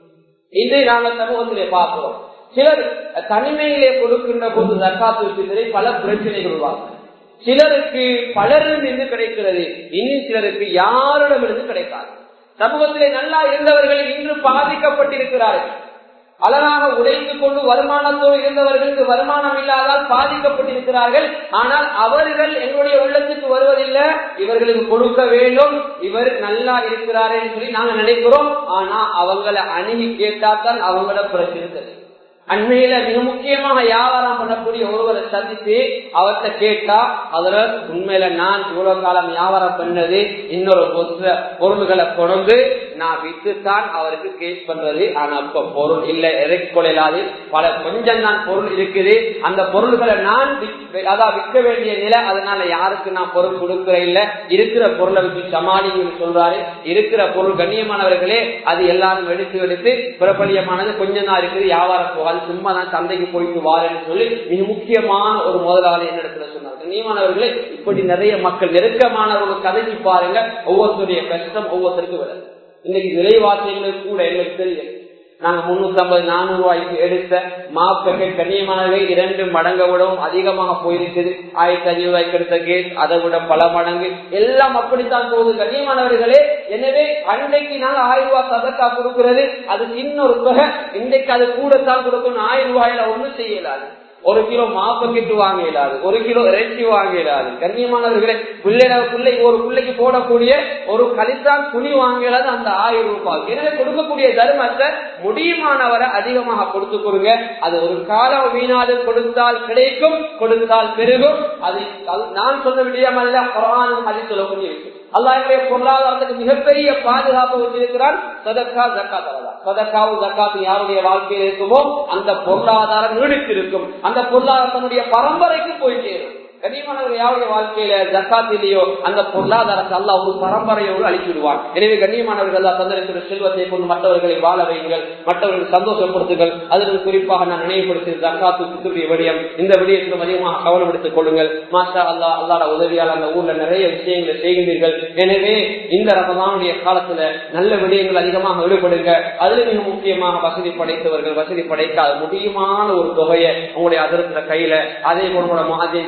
இன்று நாங்கள் சமூகத்திலே பார்க்கிறோம் சிலர் தனிமையிலே கொடுக்கின்ற போது தற்காத்து பித்தரை பல பிரச்சனைகள் உருவாங்க சிலருக்கு பலரிடமிருந்து கிடைக்கிறது இன்னும் சிலருக்கு யாரிடமிருந்து கிடைக்காது சமூகத்திலே நல்லா இருந்தவர்கள் இன்று பாதிக்கப்பட்டிருக்கிறார்கள் அழகாக உழைத்துக் கொண்டு வருமானத்தோடு இருந்தவர்களுக்கு வருமானம் இல்லாதால் பாதிக்கப்பட்டிருக்கிறார்கள் ஆனால் அவர்கள் எங்களுடைய உள்ளத்துக்கு வருவதில்லை இவர்களுக்கு கொடுக்க வேண்டும் இவர் நல்லா இருக்கிறார்கள் சொல்லி நாங்க நினைக்கிறோம் ஆனா அவங்களை அணுகி கேட்டாதான் அவங்கள பிரச்சனை தெரியும் அண்மையில மிக முக்கியமாக வியாபாரம் பண்ணக்கூடிய ஒருவரை சந்தித்து அவர்கிட்ட கேட்டா அதுல உண்மையில நான் இவ்வளவு காலம் வியாபாரம் பண்ணது இன்னொரு பொருள்களை கொண்டு நான் வித்துத்தான் அவருக்கு கேஸ் பண்றது ஆனா இப்ப பொருள் இல்ல இறக்கி கொள்ளாது பல கொஞ்சம் தான் பொருள் இருக்குது அந்த பொருள்களை நான் அதான் விற்க வேண்டிய நிலை அதனால யாருக்கு நான் பொருள் கொடுக்கிற இல்ல இருக்கிற பொருளை வச்சு சமாளிங்கன்னு சொல்றாரு இருக்கிற பொருள் கண்ணியமானவர்களே அது எல்லாரும் எடுத்து எடுத்து பிரபலியமானது கொஞ்சம் தான் இருக்குது வியாபாரம் போகாது சும்மா தான் சந்தைக்கு போயிட்டு வாரேன்னு சொல்லி மிக முக்கியமான ஒரு முதலாளி என்ன இடத்துல சொன்னார் கண்ணியமானவர்களே இப்படி நிறைய மக்கள் நெருக்கமானவர்கள் கதைக்கு பாருங்க ஒவ்வொருத்தருடைய கஷ்டம் ஒவ்வொருத்தருக்கு விட இன்னைக்கு விலைவாசிகள் கூட எங்களுக்கு தெரியும் நாங்க முன்னூத்தி ஐம்பது நானூறு ரூபாய்க்கு எடுத்த மாப்பெக்கை கண்ணியமானவை இரண்டு மடங்கை விடவும் அதிகமாக போயிருக்குது ஆயிரத்தி ஐநூறு ரூபாய்க்கு எடுத்த கேஸ் அதை விட பல மடங்கு எல்லாம் அப்படித்தான் போகுது கண்ணியமானவர்களே எனவே அன்றைக்கு நாங்க ஆயிரம் ரூபாய் சதக்கா கொடுக்கிறது அது இன்னொரு தொகை இன்றைக்கு அது கூடத்தான் கொடுக்கணும் ஆயிரம் ரூபாயில ஒண்ணும் செய்யலாது ஒரு கிலோ மாப்பக்கெட்டு வாங்க இயலாது ஒரு கிலோ இறைச்சி வாங்க இயலாது கண்ணியமானவர்களே பிள்ளை பிள்ளை ஒரு பிள்ளைக்கு போடக்கூடிய ஒரு கலித்தான் துணி வாங்க இயலாது அந்த ஆயிரம் ரூபாய் எனவே கொடுக்கக்கூடிய தர்மத்தை முடியுமானவரை அதிகமாக கொடுத்து கொடுங்க அது ஒரு காலம் வீணாது கொடுத்தால் கிடைக்கும் கொடுத்தால் பெருகும் அது நான் சொல்ல விடியாமல்ல குரானும் அது சொல்லக்கூடிய விஷயம் அல்லாஹுடைய பொருளாதாரத்துக்கு மிகப்பெரிய பாதுகாப்பு வச்சிருக்கிறான் சதக்கா ஜக்கா தரதா சதக்காவும் ஜக்காத்து யாருடைய வாழ்க்கையில் இருக்குமோ அந்த பொருளாதாரம் நீடித்திருக்கும் அந்த பொருளாதாரத்தினுடைய பரம்பரைக்கு போய் சேரும் கண்ணியமானவர்கள் யாருடைய வாழ்க்கையில ஜக்காத்திலேயோ அந்த பொருளாதாரத்தை அல்ல ஒரு பரம்பரையோடு அழித்து விடுவான் எனவே கண்ணியமானவர்கள் அல்லா தந்திரத்திற செல்வத்தை கொண்டு மற்றவர்களை வாழ வையுங்கள் மற்றவர்களை சந்தோஷப்படுத்துங்கள் அதில் குறிப்பாக நான் நினைவுபடுத்திய ஜக்காத்து சித்துடைய விடயம் இந்த விடயத்திலும் அதிகமாக கவனம் எடுத்துக் கொள்ளுங்கள் மாஷா அல்லா அல்லாட உதவியால் அந்த ஊர்ல நிறைய விஷயங்களை செய்கின்றீர்கள் எனவே இந்த ரமதானுடைய காலத்துல நல்ல விடயங்கள் அதிகமாக ஈடுபடுங்க அதுல மிக முக்கியமாக வசதி படைத்தவர்கள் வசதி படைக்காத முடியுமான ஒரு தொகையை உங்களுடைய அதிர்த்த கையில அதே போல மாதிரி பள்ளி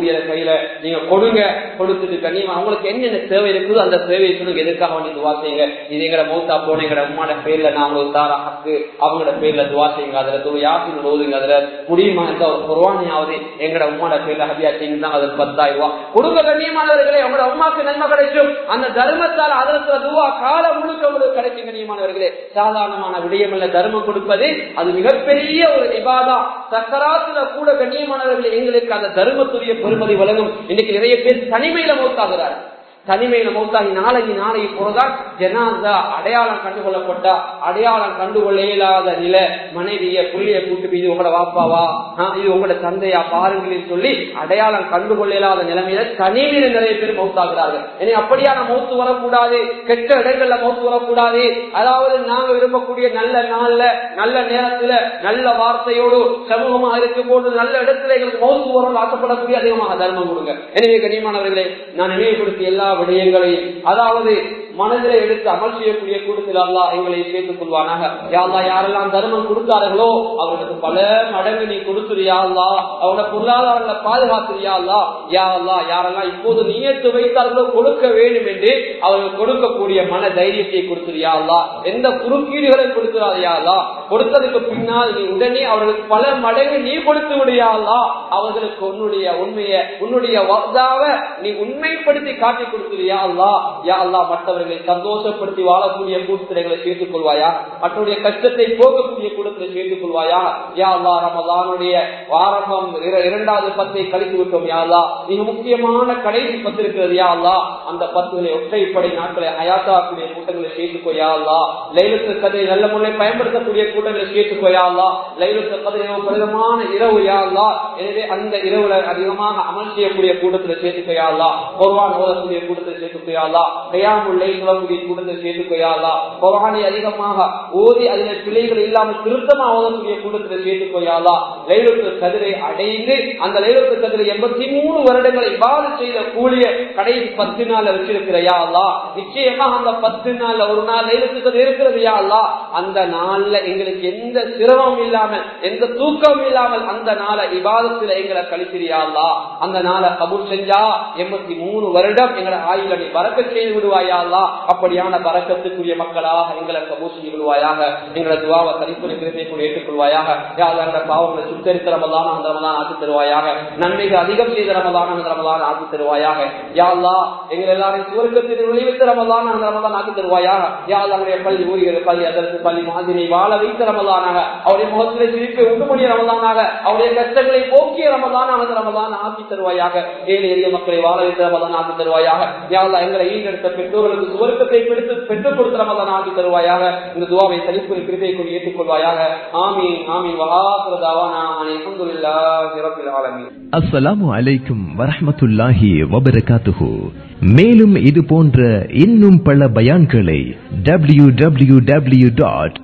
ஊழியர் கையில நீங்க கொடுங்க கொடுத்துட்டு கண்ணியமா அவங்களுக்கு என்னென்ன தேவை இருக்குதோ அந்த தேவையை சொல்லுங்க எதுக்காக வேண்டி துவா செய்யுங்க இது எங்கட மூத்தா போன எங்கட உமாட பேர்ல நான் உங்களுக்கு தார ஹக்கு அவங்களோட பேர்ல துவா செய்யுங்க அதுல துவா யாசின் ஓதுங்க அதுல முடியுமா எந்த ஒரு குர்வானியாவது எங்கட உமாட பேர்ல ஹபியா செய்யுங்க அது பத்தாயிரம் ரூபாய் கொடுங்க கண்ணியமானவர்களே உங்களோட உமாக்கு நன்மை கிடைக்கும் அந்த தர்மத்தால் அதற்கு துவா கால முழுக்க உங்களுக்கு கிடைக்கும் கண்ணியமானவர்களே சாதாரணமான விடயம் இல்ல தர்மம் கொடுப்பது அது மிகப்பெரிய ஒரு இபாதா சக்கராத்துல கூட கண்ணியமானவர்களே எங்களுக்கு அந்த தர்மத்துடைய பெருமதி வழங்கும் இன்னைக்கு நிறைய பேர் தனிமையில மௌத்தாகிறார் தனிமையில மௌத்தாகி நாளைக்கு நாளைக்கு போறதான் ஜனாதா அடையாளம் கண்டுகொள்ளப்பட்டா அடையாளம் கண்டுகொள்ள இயலாத நிலை மனைவிய புள்ளிய கூட்டு இது உங்களோட வாப்பாவா ஆஹ், இது உங்களோட தந்தையா பாருங்களேன்னு சொல்லி அடையாளம் கண்டுகொள்ள இயலாத நிலைமையில தனிமையில நிறைய பேர் மௌத்தாகிறார்கள் எனவே அப்படியான மௌத்து வரக்கூடாது கெட்ட இடங்கள்ல மௌத்து வரக்கூடாது அதாவது நாங்க விரும்பக்கூடிய நல்ல நாள்ல நல்ல நேரத்துல நல்ல வார்த்தையோடு சமூகமா இருக்கும் போது நல்ல இடத்துல எங்களுக்கு மௌத்து வரும் ஆசைப்படக்கூடிய அதிகமாக தர்மம் கொடுங்க எனவே கண்ணியமானவர்களே நான் நினைவுபடுத்திய எல்லா விடயங்களையும் அதாவது மனதில் எடுத்து அமல் செய்யக்கூடிய கூட்டத்தில் அல்லா எங்களை சேர்த்துக் கொள்வானாக யாழ்லா யாரெல்லாம் தர்மம் கொடுத்தார்களோ அவர்களுக்கு பல மடங்கு நீ கொடுத்துறியா அல்லா அவங்களோட பொருளாதாரங்களை பாதுகாத்துறியா அல்லா யா அல்லா யாரெல்லாம் இப்போது நியத்து வைத்தார்களோ கொடுக்க வேண்டும் என்று அவர்கள் கொடுக்கக்கூடிய மன தைரியத்தை கொடுத்துறியா அல்லா எந்த குறுக்கீடுகளை கொடுக்கிறாரியா அல்லா கொடுத்ததுக்கு பின்னால் நீ உடனே அவர்களுக்கு பல மடங்கு நீ கொடுத்து விடியா அல்லா அவர்களுக்கு உன்னுடைய உண்மையை உன்னுடைய வர்தாவ நீ உண்மைப்படுத்தி காட்டி கொடுத்துறியா அல்லா யா அல்லா மற்றவர்களை சந்தோஷப்படுத்தி வாழக்கூடிய கூட்டத்திலே சேர்த்துக் கொள்வாயா மற்றவருடைய கஷ்டத்தை போகக்கூடிய கூட்டத்தில் சேர்த்துக் கொள்வாயா யா அல்லா ரமலானுடைய ஆரம்பம் இர- இரண்டாவது பத்தை கழித்து விட்டோம் யா அல்லா மிக முக்கியமான கடைசி பத்து இருக்கிறது யா அல்லா அந்த பத்துகளை ஒற்றைப்படை நாட்களை அயாத்தாக்கூடிய கூட்டங்களை சேர்த்துக்கோ யா அல்லா லைலத்து கதை நல்ல முறையில் பயன்படுத்தக்கூடிய கூட்டங்களை சேர்த்துக்கோ யா அல்லா லைலத்து கதை பிரதமான இரவு யா அல்லா எனவே அந்த இரவுல அதிகமாக அமல் செய்யக்கூடிய கூட்டத்தில் சேர்த்துக்கோ யா அல்லா குர்ஆன் ஓதக்கூடிய கூட்டத்தில் சேர்த்துக்கோ யா அல்லா கையாமுல்லை சொல்லக்கூடிய கூட்டத்தில் சேர்த்துக்கோ யா அல்லா குர்ஆனை அதிகமாக ஓதி அதில் பிழைகள் இல்லாமல் திருத்தமா ஓதக்கூடிய கூட்டத்தில் சேர்த்துக்கோ யா அல்லா லைலத்து கதிரை அடைந்து அந்த லைலத்து கதிரை எண்பத்தி மூணு வருடங்களை இவ்வாறு செய்த கூலிய கடைசி பத்து நாள்ல வச்சிருக்கிற யா அல்லா நிச்சயமா அந்த பத்து நாள்ல ஒரு நாள் லைலத்து கதிரை இருக்கிறது யா அல்லா அந்த நாள்ல எங்களுக்கு எந்த சிரமம் இல்லாமல் எந்த தூக்கம் இல்லாமல் அந்த நாளை இபாதத்துல எங்களை கழிச்சிரியா அல்லா அந்த நாளை கபூல் செஞ்சா எண்பத்தி மூணு வருடம் எங்களை ஆயுள நீ பறக்க செய்து விடுவாயா அல்லா அப்படியான பறக்கத்துக்குரிய மக்களாக எங்களை கபூல் செய்து விடுவாயாக எங்களை துவாவை தனிப்புரை கிருப்பை கூட ஏற்றுக்கொள்வாயாக யார் எங்களை பாவங்களை சுத்தரித்த ரமலான அந்த ரமலான் ஆக்கி தருவாயாக நன்மைகள் அதிகம் செய்த ரமலான அந்த ரமலான் ஆக்கி தருவாயாக யா அல்லா எங்கள் எல்லாரையும் சுவர்க்கத்தில் விளைவித்த ரமலான அந்த ரமலான் ஆக்கி தருவாயாக யா அல்லா அவருடைய பள்ளி ஊழியர் பள்ளி அதற்கு பள்ளி மாதிரியை வாழ வைத்த ரமலானாக அவருடைய முகத்திலே சிரிப்பை உண்டுமொழிய ரமலானாக அவருடைய கஷ்டங்களை போக்கிய ரமலான அந்த ரமலான் ஆக்கி தருவாயாக ஏழை எளிய மக்களை வாழ வைத்த ரமலான் ஆக்கி தருவாயாக யா அல்லா எங்களை ஈண்டெடுத்த பெற்றோர்களுக்கு சுவர்க்கத்தை பெற்று பெற்றுக் கொடுத்த ரமலான் ஆக்கி தருவாயாக இந்த துவாவை தனிப்பு கிருப்பை கொண்டு ஏற்றுக்கொள்வாயாக ஆமீன் ஆமீன் வகாசுரதாவானா அல்ஹம்துலில்லாஹி ரப்பில் ஆலமீன் அஸ்ஸலாமு அலைக்கும் வரஹ்மத்துல்லாஹி வபரகாத்துஹு மேலும் இது போன்ற இன்னும் பல பயான்களை W W W dot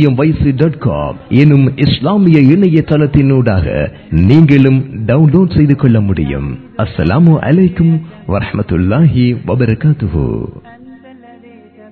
dot com எனும் இஸ்லாமிய இணையதளத்தினூடாக நீங்களும் டவுன்லோட் செய்து கொள்ள முடியும் அஸ்ஸலாமு அலைக்கும் வரஹ்மத்துல்லாஹி வபரகாத்துஹு